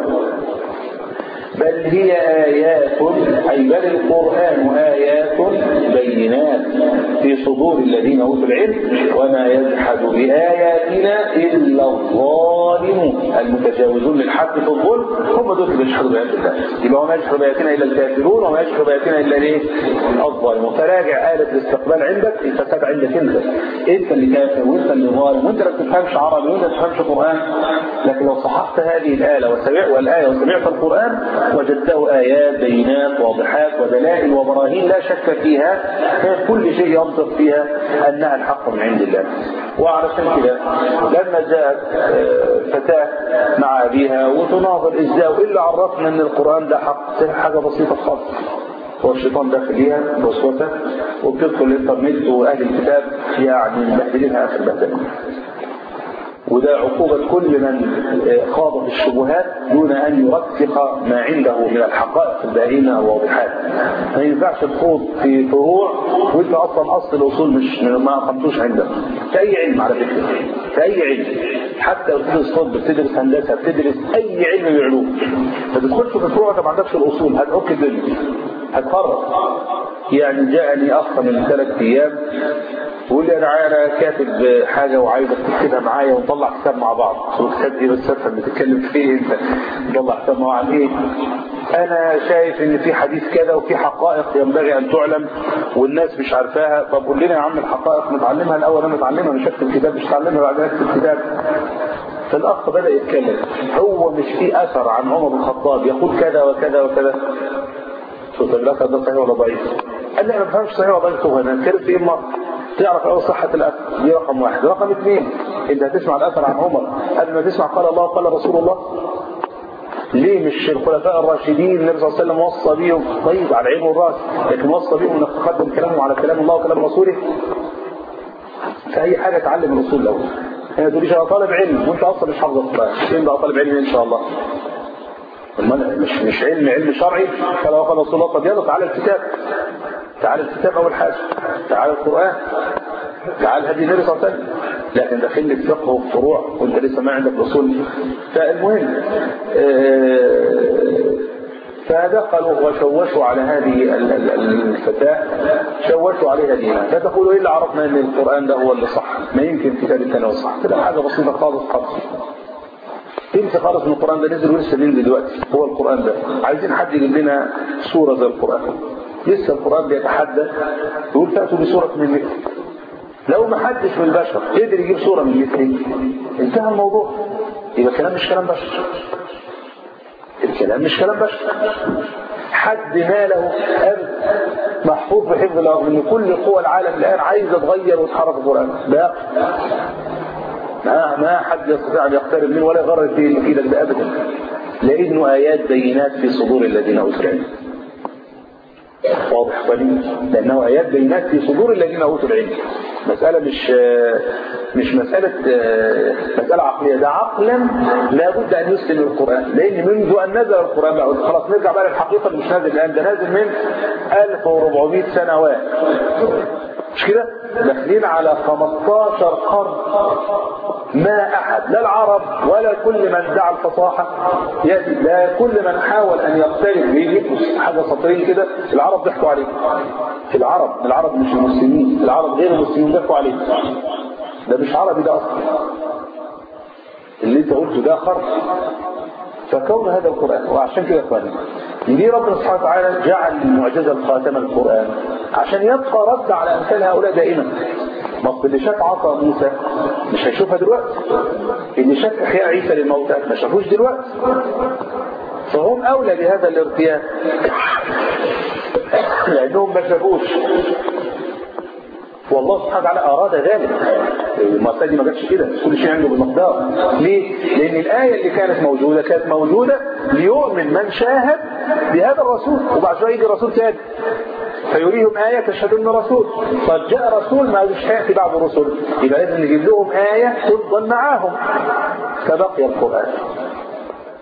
S4: بل هي آيات أي بل القرآن آيات بينات في صدور الذين أوتوا العلم وما يجحد بآياتنا إلا الظالمون المتجاوزون للحد في الظلم هم دول اللي بيجحدوا بآيات الله يبقى وما يجحد بآياتنا إلا الكافرون وما يجحد بآياتنا إلا الإيه؟ الظالمون فراجع آلة الاستقبال عندك الفساد عندك أنت أنت اللي كافر وأنت اللي ظالم وأنت ما بتفهمش عربي وأنت ما بتفهمش قرآن لكن لو صححت هذه الآلة وسمعت والآية وسمعت القرآن وجدته آيات بينات واضحات ودلائل وبراهين لا شك فيها كان كل شيء ينطق فيها أنها الحق من عند الله وعلشان كده لما جاءت آه، فتاة مع أبيها وتناظر إزاي وإلا عرفنا أن القرآن ده حق حاجة بسيطة خالص هو الشيطان داخل ليها بوسوسة وبتدخل الانترنت وأهل الكتاب يعني مبهدلينها آخر بهدلة وده عقوبة كل من خاض في الشبهات دون أن يرسخ ما عنده من الحقائق الباهنة الواضحات ما ينفعش تخوض في فروع وانت أصلا أصل الأصول مش ما أقمتوش عندك في أي علم على فكرة في أي علم حتى لو بتدرس طب بتدرس هندسة بتدرس أي علم من العلوم ما تدخلش في فروع ما عندكش الأصول هتعك الدنيا هتفرق يعني جاءني أخ من ثلاث أيام يقول لي انا انا كاتب حاجه وعايزك تكتبها معايا ونطلع كتاب مع بعض قلت كتاب ايه بس افهم بتتكلم في ايه انت نطلع كتاب مع بعض ايه انا شايف ان في حديث كذا وفي حقائق ينبغي ان تعلم والناس مش عارفاها طب قول لنا يا عم الحقائق نتعلمها الاول انا اتعلمها مش هكتب كتاب مش هتعلمها بعدين اكتب كتاب فالاخ بدا يتكلم هو مش في اثر عن عمر بن الخطاب يقول كذا وكذا وكذا قلت له الاثر ده صحيح ولا ضعيف قال لي انا ما بفهمش صحيح ولا ضعيف هو انا اتكلم في ايه مره تعرف اول صحة الاثر دي رقم واحد رقم اثنين انت هتسمع الاثر عن عمر قبل ما تسمع قال الله قال رسول الله ليه مش الخلفاء الراشدين النبي صلى الله عليه وسلم وصى بيهم طيب على العين والراس لكن وصى بيهم انك تقدم كلامهم على كلام الله وكلام رسوله فاي حاجه تعلم الرسول الاول هنا تقوليش انا طالب علم وانت اصلا مش حافظ القران فين بقى طالب علم ان شاء الله امال مش مش علم علم شرعي قال قال رسول الله طب يلا تعالى الكتاب تعالى الكتاب اول حاجه تعالى القران تعالى هدي النبي صلى الله عليه وسلم لكن داخل لك فقه وفروع وانت لسه ما عندك اصول فالمهم آه، فدخلوا وشوشوا على هذه ال- ال- الفتاة شوشوا عليها دينها فتقول إلا عرفنا أن القرآن ده هو اللي صح ما يمكن كتاب الثاني هو صح تبقى حاجة بسيطة خالص خالص تنسى خالص ان القرآن ده نزل ولسه بينزل دلوقتي هو القرآن ده عايزين حد يجيب لنا سورة زي القرآن لسه القرآن بيتحدى يقول فأتوا بسورة من مثل لو ما حدش من البشر قدر يجيب سورة من مثله انتهى الموضوع يبقى الكلام مش كلام بشر الكلام مش كلام بشر حد ما له أب محفوظ بحفظ الله ان كل قوى العالم الآن عايزة تغير وتحرك القرآن لا ما ما حد يستطيع ان يقترب منه ولا يغرر فيه في ده ابدا لانه ايات بينات في صدور الذين اوتوا العلم واضح قليل لانه ايات بينات في صدور الذين اوتوا العلم مساله مش مش مساله مساله عقليه ده عقلا لابد ان يسلم القران لان منذ ان نزل القران بقى خلاص نرجع بقى للحقيقه اللي مش نازل الان ده نازل من 1400 سنوات مش كده داخلين على 15 قرن ما احد لا العرب ولا كل من دعا الفصاحة يأتي لا كل من حاول ان يقترب بيجيبوا حاجة سطرين كده العرب ضحكوا عليه العرب العرب مش المسلمين العرب غير المسلمين ضحكوا عليه ده مش عربي ده اصلا اللي انت قلته ده خرق فكون هذا القرآن وعشان كده اخواني يجي ربنا سبحانه وتعالى جعل المعجزة الخاتمة القرآن عشان يبقى رد على أمثال هؤلاء دائما ما أصل اللي شاف عصا موسى مش هيشوفها دلوقتي اللي شاف إحياء عيسى للموتى ما شافوش دلوقتي فهم أولى بهذا الارتياب لأنهم ما شافوش والله سبحانه وتعالى أراد ذلك المسألة دي ما جاتش كده كل شيء عنده بالمقدار ليه؟ لأن الآية اللي كانت موجودة كانت موجودة ليؤمن من شاهد بهذا الرسول وبعد شوية يجي رسول ثاني فيريهم آية تشهد أنه رسول طب جاء رسول ما مش هيأتي بعد الرسل يبقى لازم نجيب لهم آية تفضل معاهم فبقي القرآن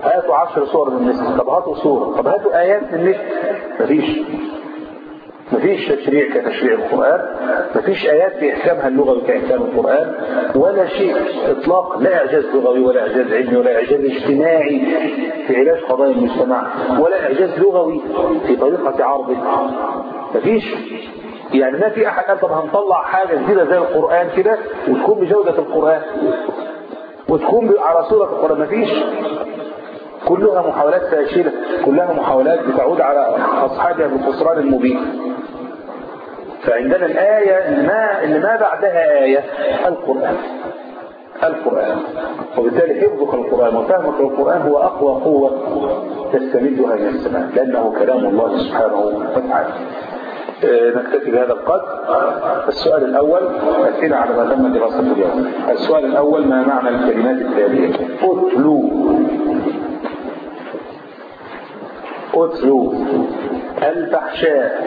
S4: هاتوا عشر صور من النت طب هاتوا صورة طب هاتوا آيات من النت مفيش مفيش تشريع كتشريع القرآن مفيش آيات بإحكامها اللغوي كإحكام القرآن ولا شيء إطلاق لا إعجاز لغوي ولا إعجاز علمي ولا إعجاز اجتماعي في علاج قضايا المجتمع ولا إعجاز لغوي في طريقة عرضه مفيش يعني ما في أحد قال طب هنطلع حاجة جديدة زي القرآن كده وتكون بجودة القرآن وتكون على صورة القرآن مفيش كلها محاولات فاشلة كلها محاولات بتعود على أصحابها بالخسران المبين فعندنا الآية اللي ما, اللي ما بعدها آية القرآن القرآن وبالتالي حفظك القرآن وفهمك القرآن هو أقوى قوة تستمدها من السماء لأنه كلام الله سبحانه وتعالى نكتفي بهذا القدر السؤال الأول أسئلة على ما تم دراسته اليوم السؤال الأول ما معنى الكلمات التالية أتلو أتلو الفحشاء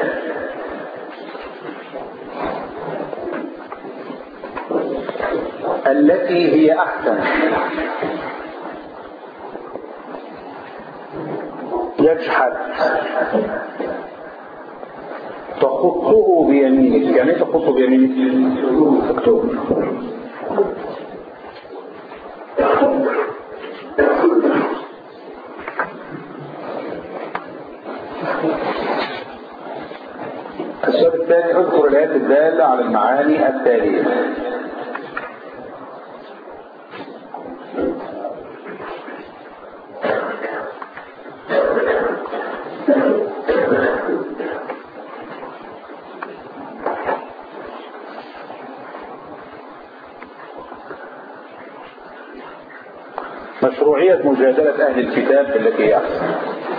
S4: التي هي أحسن يجحد تخطه بيمينك يعني ايه تخطه بيمينك اكتب السؤال الثاني اذكر الآيات الدالة على المعاني التالية مشروعية مجادلة أهل الكتاب بالتي هي أحسن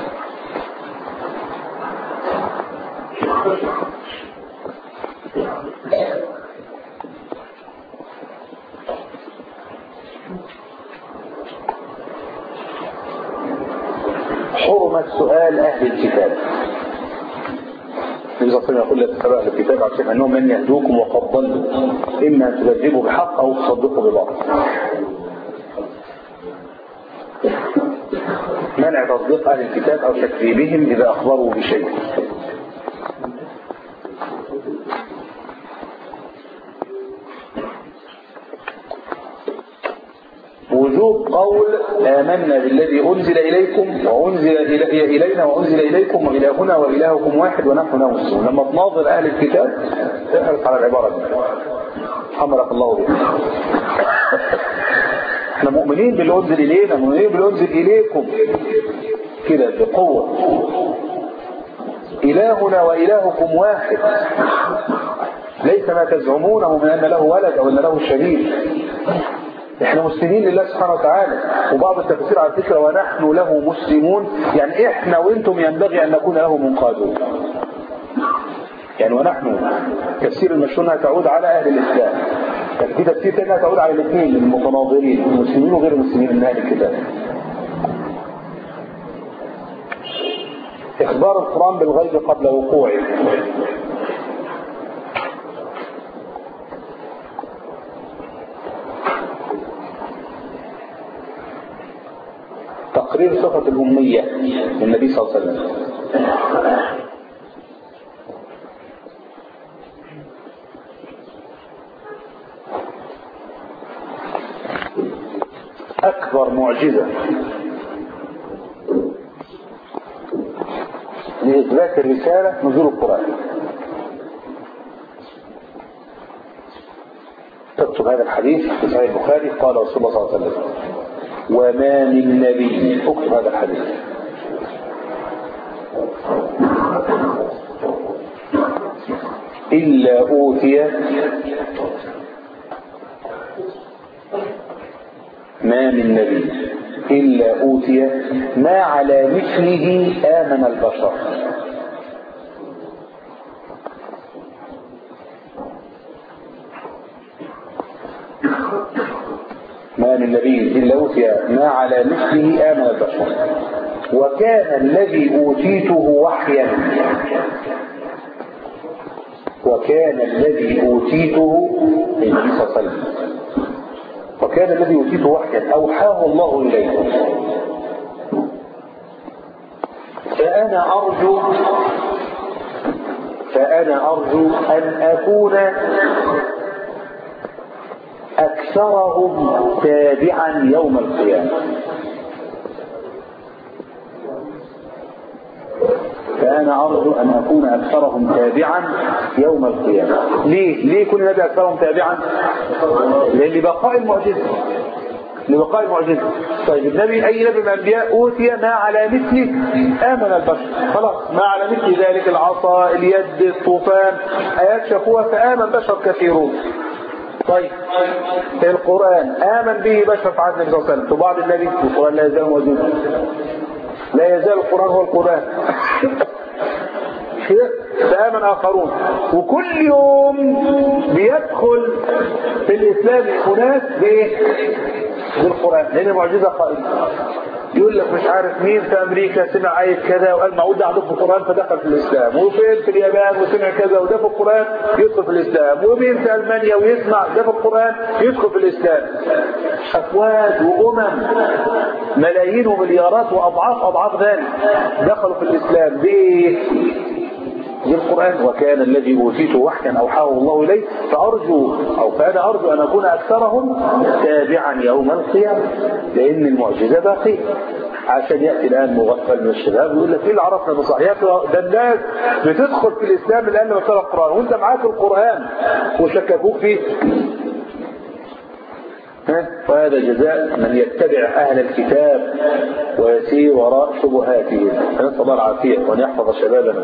S4: حرمة سؤال أهل الكتاب النبي صلى الله عليه وسلم يقول لا تتبعوا أهل الكتاب عشان أنهم من يهدوكم وقد ضلوا إما أن تكذبوا بحق أو تصدقوا بباطل منع تصديق أهل الكتاب أو تكذيبهم إذا أخبروا بشيء وجوب قول آمنا بالذي أنزل إليكم وأنزل إلي إلينا وأنزل إليكم وإلهنا وإلهكم واحد ونحن له مسلمون لما تناظر أهل الكتاب احرص على العبارة دي حمرك الله بها احنا مؤمنين باللي أنزل إلينا مؤمنين باللي أنزل إليكم كده بقوة إلهنا وإلهكم واحد ليس ما تزعمونه من أن له ولد أو أن له شريك احنا مسلمين لله سبحانه وتعالى وبعض التفسير على فكرة ونحن له مسلمون يعني احنا وانتم ينبغي ان نكون له منقادون يعني ونحن تفسير المشهور تعود على اهل الاسلام لكن في تفسير تاني تعود على الاثنين المتناظرين المسلمين وغير المسلمين من اهل الكتاب اخبار القرآن بالغيب قبل وقوعه تقرير صفة الأمية للنبي صلى الله عليه وسلم أكبر معجزة لإثبات الرسالة نزول القرآن تكتب هذا الحديث في صحيح البخاري قال رسول الله صلى الله عليه وسلم وما من نبي اكتب هذا الحديث إلا أوتي ما من نبي إلا أوتي ما على مثله آمن البشر ما من نبي إلا أوتي ما على مثله آمن البشر وكان الذي أوتيته وحيا وكان الذي أوتيته النبي صلى الله عليه وسلم وكان الذي يوتيته وحيا أوحاه الله إليه فأنا أرجو فأنا أرجو أن أكون أكثرهم تابعا يوم القيامة فأنا أرجو أن أكون أكثرهم تابعا يوم القيامة ليه؟ ليه كل نبي أكثرهم تابعا؟ لأن لبقاء المعجزة لبقاء المعجزة طيب النبي أي نبي من الأنبياء أوتي ما على مثله آمن البشر خلاص ما على مثل ذلك العصا اليد الطوفان آيات شافوها فآمن بشر كثيرون طيب القرآن آمن به بشر في عهد النبي صلى الله عليه وسلم وبعض النبي القرآن لا يزال موجودا لا يزال القرآن هو القرآن فآمن آخرون وكل يوم بيدخل في الإسلام أناس بإيه؟ بالقرآن لأن المعجزة قائمة يقول لك مش عارف مين في أمريكا سمع آية كذا وقال معود ده عندهم في القرآن فدخل في الإسلام وفين في اليابان وسمع كذا وده في القرآن يدخل في الإسلام ومين في ألمانيا ويسمع ده في القرآن يدخل في الإسلام أفواج وأمم ملايين ومليارات وأضعاف أضعاف ذلك دخلوا في الإسلام ليه؟ بالقرآن وكان الذي أوتيته وحيا أوحاه الله إليه فأرجو أو فأنا أرجو أن أكون أكثرهم تابعا يوم القيامة لأن المعجزة باقية عشان يأتي الآن مغفل من الشباب يقول لك إيه اللي عرفنا بصحيح ده الناس بتدخل في الإسلام الآن لما تقرأ القرآن وأنت معاك القرآن وشككوك فيه وهذا جزاء من يتبع أهل الكتاب ويسير وراء شبهاتهم فنسأل الله العافية وأن يحفظ شبابنا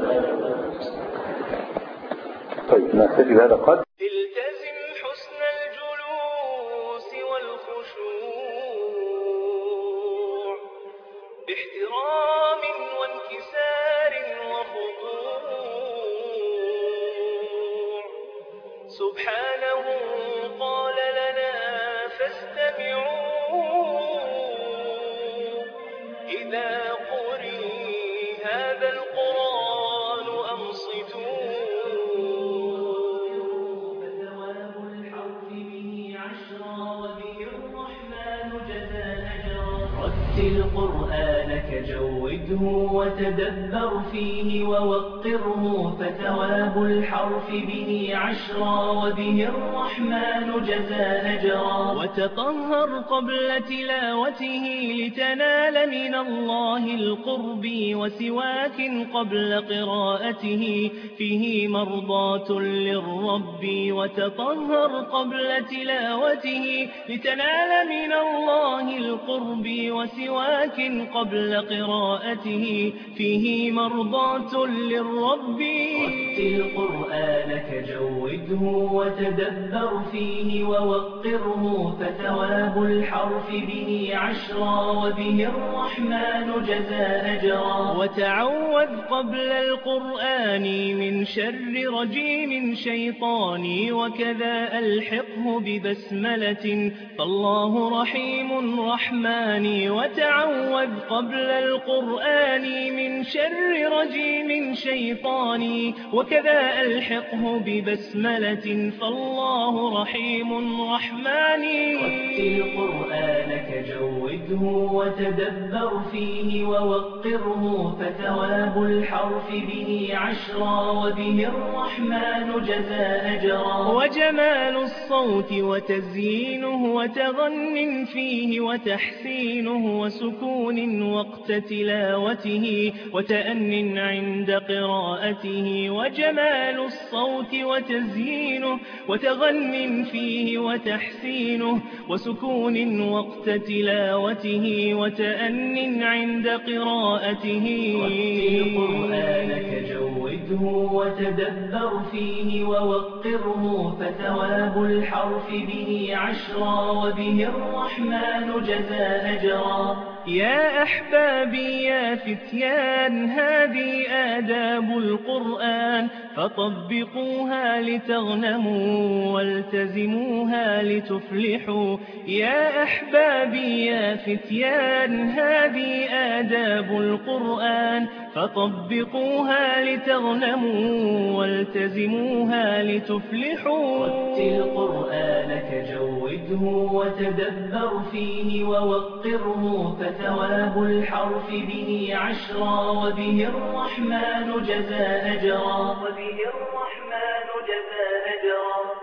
S4: طيب نكتفي بهذا قد
S1: التزم حسن الجلوس والخشوع باحترام وانكسار وخضوع سبحانه قال لنا فاستمعوا إذا قرئ هذا القرآن أنصتوا
S8: فثواب الحرف به عشرا وبه الرحمن جزى أجرا رتل قرآنك جوده وتدبر فيه ووقره فثواب الحرف به عشرا وبه الرحمن جزى أجرا
S1: وتطهر قبل تلاوته لتنال من الله القرب وسواك قبل قراءته فيه مرضاة للرب وتطهر قبل تلاوته لتنال من الله القرب وسواك قبل قراءته فيه مرضاة للرب
S8: رتل قرآنك جوده وتدبر فيه ووقره فثواب الحرف به عشرا وبه الرحمن جزى أجرا
S1: وتعوذ قبل القرآن من شر رجيم شيطاني وكذا ألحقه ببسملة فالله رحيم رحماني وتعوذ قبل القرآن من شر رجيم شيطاني وكذا ألحقه ببسملة فالله رحيم رحماني
S8: رتل قرآنك جوده وتدبر فيه ووقره فثواب الحرف به عشرا وبه الرحمن جزى أجرا
S1: وجمال الصوت وتزيينه وتغن فيه وتحسينه وسكون وقت تلاوته وتأن عند قراءته وجمال الصوت وتزيينه وتغن فيه وتحسينه وسكون وقت تلاوته وتأن عند قراءته
S8: رتل قرآنك جوده وتدبر فيه ووقره فثواب الحرف به عشرا وبه الرحمن جزى أجرا
S1: يا أحبابي يا فتيان هذه آداب القرآن فطبقوها لتغنموا والتزموها لتفلحوا يا أحبابي يا فتيان هذه آداب القرآن فطبقوها لتغنموا والتزموها لتفلحوا
S8: رتل قرآنك جوده وتدبر فيه ووقره فثواب الحرف به عشرا وبه الرحمن جزى أجرا وبه الرحمن جزى أجرا